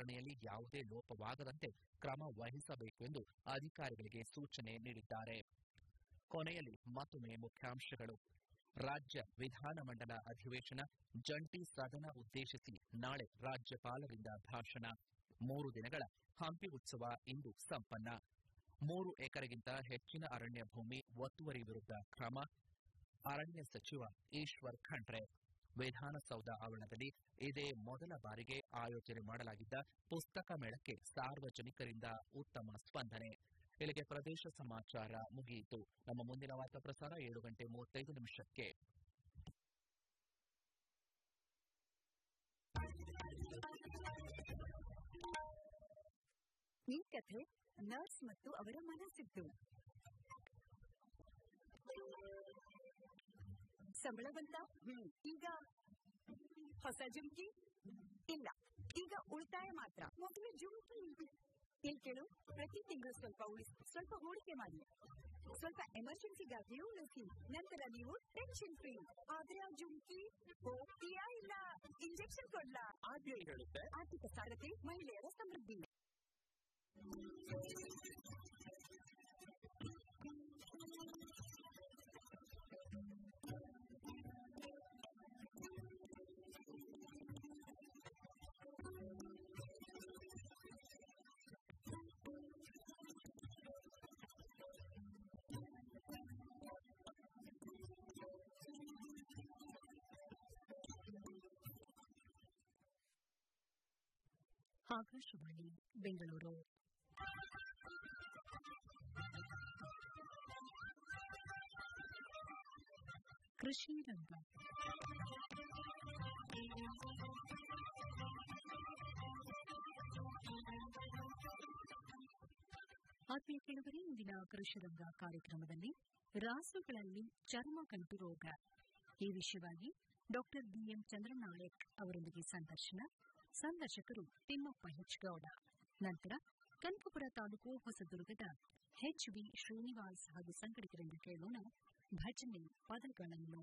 ನಿರ್ವಹಣೆಯಲ್ಲಿ ಯಾವುದೇ ಲೋಪವಾಗದಂತೆ ಕ್ರಮ ವಹಿಸಬೇಕು ಎಂದು ಅಧಿಕಾರಿಗಳಿಗೆ ಸೂಚನೆ ನೀಡಿದ್ದಾರೆ ಕೊನೆಯಲ್ಲಿ ಮತ್ತೊಮ್ಮೆ ಮುಖ್ಯಾಂಶಗಳು ರಾಜ್ಯ ವಿಧಾನಮಂಡಲ ಅಧಿವೇಶನ ಜಂಟಿ ಸದನ ಉದ್ದೇಶಿಸಿ ನಾಳೆ ರಾಜ್ಯಪಾಲರಿಂದ ಭಾಷಣ ಮೂರು ದಿನಗಳ ಹಂಪಿ ಉತ್ಸವ ಇಂದು ಸಂಪನ್ನ ಮೂರು ಎಕರೆಗಿಂತ ಹೆಚ್ಚಿನ ಅರಣ್ಯ ಭೂಮಿ ಒತ್ತುವರಿ ವಿರುದ್ಧ ಕ್ರಮ ಅರಣ್ಯ ಸಚಿವ ಈಶ್ವರ್ ಖಂಡ್ರೆ ವಿಧಾನಸೌಧ ಆವರಣದಲ್ಲಿ ಇದೇ ಮೊದಲ ಬಾರಿಗೆ ಆಯೋಜನೆ ಮಾಡಲಾಗಿದ್ದ ಪುಸ್ತಕ ಮೇಳಕ್ಕೆ ಸಾರ್ವಜನಿಕರಿಂದ ಉತ್ತಮ ಸ್ಪಂದನೆ ಇಲ್ಲಿಗೆ ಪ್ರದೇಶ ಸಮಾಚಾರ ಮುಗಿಯಿತು ನಮ್ಮ ಮುಂದಿನ ವಾರ್ತಾ ಪ್ರಸಾರ ಏಳು ಗಂಟೆ ಮೂವತ್ತೈದು ನಿಮಿಷಕ್ಕೆ ಈ ಕಥೆ ನರ್ಸ್ ಮತ್ತು ಅವರ ಮನಸ್ಸಿದ್ದು ಸಂಬಳ ಬಂತ ಈಗ ಹೊಸ ಜುಮ್ಕಿ ಇಲ್ಲ ಈಗ ಉಳಿತಾಯ ಮಾತ್ರ ಮೊದಲು ಜುಮ್ಕಿ ಇಲ್ಲಿ ಕೇಳು ಪ್ರತಿ ತಿಂಗಳು ಸ್ವಲ್ಪ ಉಳಿಸಿ ಸ್ವಲ್ಪ ಹೂಡಿಕೆ ಮಾಡಿ ಸ್ವಲ್ಪ ಎಮರ್ಜೆನ್ಸಿಗಾಗಿಯೂ ಉಳಿಸಿ ನಂತರ ನೀವು ಟೆನ್ಷನ್ ಫ್ರೀ ಆದ್ರೆ ಆ ಜುಮ್ಕಿ ಹೋಗ್ತೀಯಾ ಇಲ್ಲ ಇಂಜೆಕ್ಷನ್ ಕೊಡ್ಲಾ ಆರ್ಬಿಐ ಹೇಳುತ್ತೆ ಆರ್ಥಿಕ ಸಾರಥಿ ಮಹಿಳೆಯರ ಸಮೃದ್ಧಿ ಆಕಾಶವಾಣಿ ಬೆಂಗಳೂರು ಕೃಷಿ ರಂಗ ಆತ್ಮೀಯ ಕೇಳುಗರೆ ಇಂದಿನ ಕೃಷಿ ರಂಗ ಕಾರ್ಯಕ್ರಮದಲ್ಲಿ ರಾಸುಗಳಲ್ಲಿ ಚರ್ಮ ಗಂಟು ರೋಗ ಈ ವಿಷಯವಾಗಿ ಡಾಕ್ಟರ್ ಬಿಎಂ ಚಂದ್ರನಾಯಕ್ ಅವರೊಂದಿಗೆ ಸಂದರ್ಶನ ಸಂದರ್ಶಕರು ತಿಮ್ಮಪ್ಪ ಹೆಚ್ಗೌಡ ನಂತರ ಕನಕಪುರ ತಾಲೂಕು ಹೊಸದುರ್ಗದ ಎಚ್ ವಿ ಶ್ರೀನಿವಾಸ್ ಹಾಗೂ ಸಂಘಟಕರಿಂದ ಕೇಳೋಣ ಭಜನೆ ಪದಗಳನ್ನು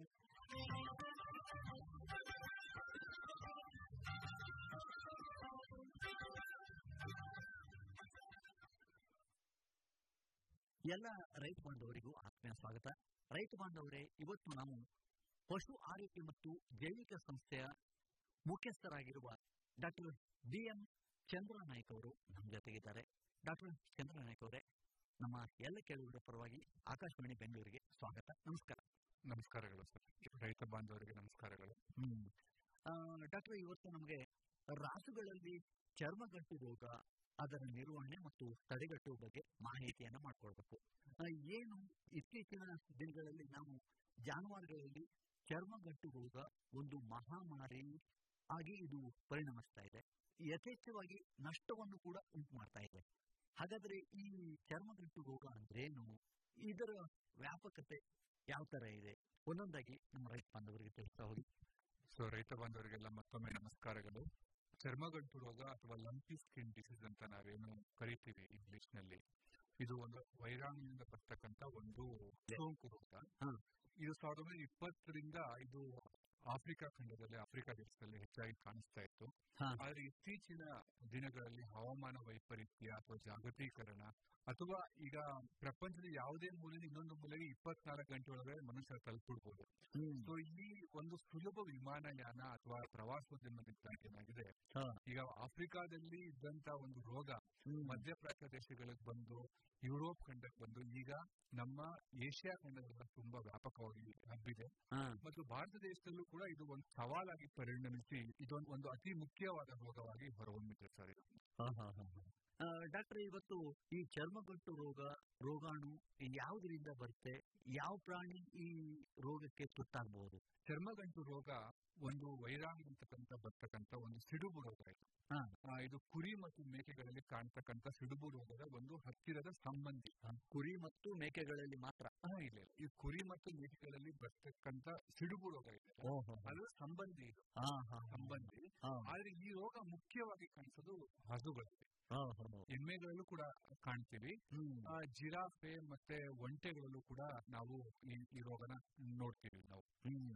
ಎಲ್ಲ ರೈತ ಬಾಂಧವರಿಗೂ ಆತ್ಮೀಯ ಸ್ವಾಗತ ರೈತ ಬಾಂಧವರೇ ಇವತ್ತು ನಾವು ಪಶು ಆರೈಕೆ ಮತ್ತು ಜೈವಿಕ ಸಂಸ್ಥೆಯ ಮುಖ್ಯಸ್ಥರಾಗಿರುವ ಡಾಕ್ಟರ್ ಬಿ ಎಂ ಚಂದ್ರನಾಯ್ಕ ಅವರು ನಮ್ಮ ಜೊತೆಗಿದ್ದಾರೆ ಡಾಕ್ಟರ್ ಚಂದ್ರನಾಯ್ಕ ಅವರೇ ನಮ್ಮ ಎಲ್ಲ ಕೇಳುಗರ ಪರವಾಗಿ ಆಕಾಶವಾಣಿ ಬೆಂಗಳೂರಿಗೆ ಸ್ವಾಗತ ನಮಸ್ಕಾರ ನಮಸ್ಕಾರಗಳು ಸರ್ ರೈತ ಬಾಂಧವರಿಗೆ ನಮಸ್ಕಾರಗಳು ಹ್ಮ್ ಡಾಕ್ಟರ್ ಇವತ್ತು ನಮಗೆ ರಾಸುಗಳಲ್ಲಿ ಚರ್ಮಗಂಟು ರೋಗ ಅದರ ನಿರ್ವಹಣೆ ಮತ್ತು ತಡೆಗಟ್ಟುವ ಬಗ್ಗೆ ಮಾಹಿತಿಯನ್ನ ಮಾಡ್ಕೊಳ್ಬೇಕು ಆ, ಏನು ಇತ್ತೀಚಿನ ದಿನಗಳಲ್ಲಿ ನಾವು ಜಾನುವಾರುಗಳಲ್ಲಿ ಚರ್ಮಗಂಟು ರೋಗ ಒಂದು ಮಹಾಮಾರಿ ಆಗಿ ಇದು ಪರಿಣಮಿಸ್ತಾ ಇದೆ ಯಥೇಚ್ಛವಾಗಿ ನಷ್ಟವನ್ನು ಕೂಡ ಉಂಟು ಮಾಡ್ತಾ ಇದೆ ಹಾಗಾದ್ರೆ ಈ ಚರ್ಮಗಂಟು ರೋಗ ಅಂದ್ರೇನು ಇದರ ವ್ಯಾಪಕತೆ ಯಾವ ತರ ಇದೆ ಒಂದೊಂದಾಗಿ ನಮ್ಮ ರೈತ ಬಾಂಧವರಿಗೆ ತಿಳಿಸ್ತಾ ಹೋಗಿ ಸೊ ರೈತ ಬಾಂಧವರಿಗೆಲ್ಲ ಮತ್ತೊಮ್ಮೆ ನಮಸ್ಕಾರಗಳು ಚರ್ಮಗಂಟು ರೋಗ ಅಥವಾ ಲಂಪಿ ಸ್ಕಿನ್ ಡಿಸೀಸ್ ಅಂತ ನಾವೇನು ಕರಿತೀವಿ ಇಂಗ್ಲಿಷ್ ನಲ್ಲಿ ಇದು ಒಂದು ವೈರಾಣುವಿನಿಂದ ಬರ್ತಕ್ಕಂತ ಒಂದು ಸೋಂಕು ರೋಗ ಹಾ. ಇದು ಸಾವಿರದ ಒಂಬೈನೂರ ಇಪ್ಪತ್ತರಿಂದ ಇದು ಆಫ್ರಿಕಾ ಖಂಡದಲ್ಲಿ ಆಫ್ರಿಕಾ ದೇಶದಲ್ಲಿ ಹೆಚ್ಚಾಗಿ ಕಾಣಿಸ್ತಾ ಇತ್ತು ಹಾ. ಆದ್ರೆ ಇತ್ತೀಚಿನ ದಿನಗಳಲ್ಲಿ ಹವಾಮಾನ ವೈಪರೀತ್ಯ ಅಥವಾ ಜಾಗತೀಕರಣ ಅಥವಾ ಈಗ ಪ್ರಪಂಚದ ಯಾವುದೇ ಮೂಲೆಯಲ್ಲಿ ಇನ್ನೊಂದು ಮೂಲೆಗೆ ಇಪ್ಪತ್ನಾಲ್ಕು ಗಂಟೆ ಒಳಗಡೆ ಮನುಷ್ಯ ತಲುಪಿಡ್ಬೋದು ಸೊ ಈ ಒಂದು ಸುಲಭ ವಿಮಾನಯಾನ ಅಥವಾ ಪ್ರವಾಸೋದ್ಯಮದಿಂದಾಗಿ ಏನಾಗಿದೆ ಹಾ. ಈಗ ಆಫ್ರಿಕಾದಲ್ಲಿ ಇದ್ದಂತ ಒಂದು ರೋಗ ಹ್ಮ್. ಮಧ್ಯಪ್ರಾಚ್ಯ ದೇಶಗಳಿಗೆ ಬಂದು ಯುರೋಪ್ ಖಂಡಕ್ಕೆ ಬಂದು ಈಗ ನಮ್ಮ ಏಷ್ಯಾ ಖಂಡದಲ್ಲಿ ತುಂಬಾ ವ್ಯಾಪಕವಾಗಿ ಹಬ್ಬಿದೆ ಹಾ. ಮತ್ತು ಭಾರತ ದೇಶದಲ್ಲೂ ಕೂಡ ಇದು ಒಂದು ಸವಾಲಾಗಿ ಪರಿಣಮಿಸಿ ಇದೊಂದು ಒಂದು ಅತಿ ಮುಖ್ಯವಾದ ರೋಗವಾಗಿ ಹೊರಹೊಮ್ಮಿದೆ ಸರ್ ಇದು ಹಾ, ಹಾ, ಹಾ, ಹಾ. ಆ, ಡಾಕ್ಟರ್ ಇವತ್ತು ಈ ಚರ್ಮಗಂಟು ರೋಗ ರೋಗಾಣು ಯಾವುದರಿಂದ ಬರುತ್ತೆ ಯಾವ ಪ್ರಾಣಿ ಈ ರೋಗಕ್ಕೆ ತುತ್ತಾಗಬಹುದು ಚರ್ಮಗಂಟು ರೋಗ ಒಂದು ವೈರಾಣು ಅಂತಕ್ಕಂಥ ಬರ್ತಕ್ಕಂಥ ಒಂದು ಸಿಡುಬು ರೋಗ ಇದು ಹಾ. ಆ, ಇದು ಕುರಿ ಮತ್ತು ಮೇಕೆಗಳಲ್ಲಿ ಕಾಣ್ತಕ್ಕಂಥ ಸಿಡುಬು ರೋಗದ ಒಂದು ಹತ್ತಿರದ ಸಂಬಂಧಿ ಕುರಿ ಮತ್ತು ಮೇಕೆಗಳಲ್ಲಿ ಮಾತ್ರ ಹಾ, ಇಲ್ಲ ಇಲ್ಲ. ಈ ಕುರಿ ಮತ್ತು ಮೇಕೆಗಳಲ್ಲಿ ಬರ್ತಕ್ಕಂಥ ಸಿಡುಬು ರೋಗ ಇದೆ ಅದು ಸಂಬಂಧಿ ಇದು ಹಾ, ಹಾ, ಸಂಬಂಧಿ ಹಾ. ಆದ್ರೆ ಈ ರೋಗ ಮುಖ್ಯವಾಗಿ ಕಾಣಿಸೋದು ಹಸುಗಳಲ್ಲಿ ಹಾ, ಹಾ, ಹಾ. ಎಮ್ಮೆಗಳಲ್ಲೂ ಕೂಡ ಕಾಣ್ತೀವಿ ಹ್ಮ್. ಆ, ಜಿರಾಫೆ ಮತ್ತೆ ಒಂಟೆಗಳಲ್ಲೂ ಕೂಡ ನಾವು ಈ ಈ ರೋಗನ ನೋಡ್ತೀವಿ ನಾವು ಹ್ಮ್.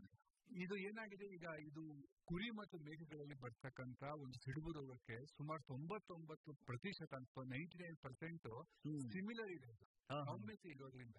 ಇದು ಏನಾಗಿದೆ ಈಗ ಇದು ಕುರಿ ಮತ್ತು ಮೇಕೆಗಳಲ್ಲಿ ಬರ್ತಕ್ಕಂತ ಒಂದು ಸಿಡುಬು ರೋಗಕ್ಕೆ ಸುಮಾರು ತೊಂಬತ್ತೊಂಬತ್ತು ಪ್ರತಿಶತ ಅಥವಾ ನೈಂಟಿ ನೈನ್ ಪರ್ಸೆಂಟ್ ಸಿಮಿಲರ್ ಇದೆ ಇದು. ಸೌಮ್ಯತೆ ಇರೋದ್ರಿಂದ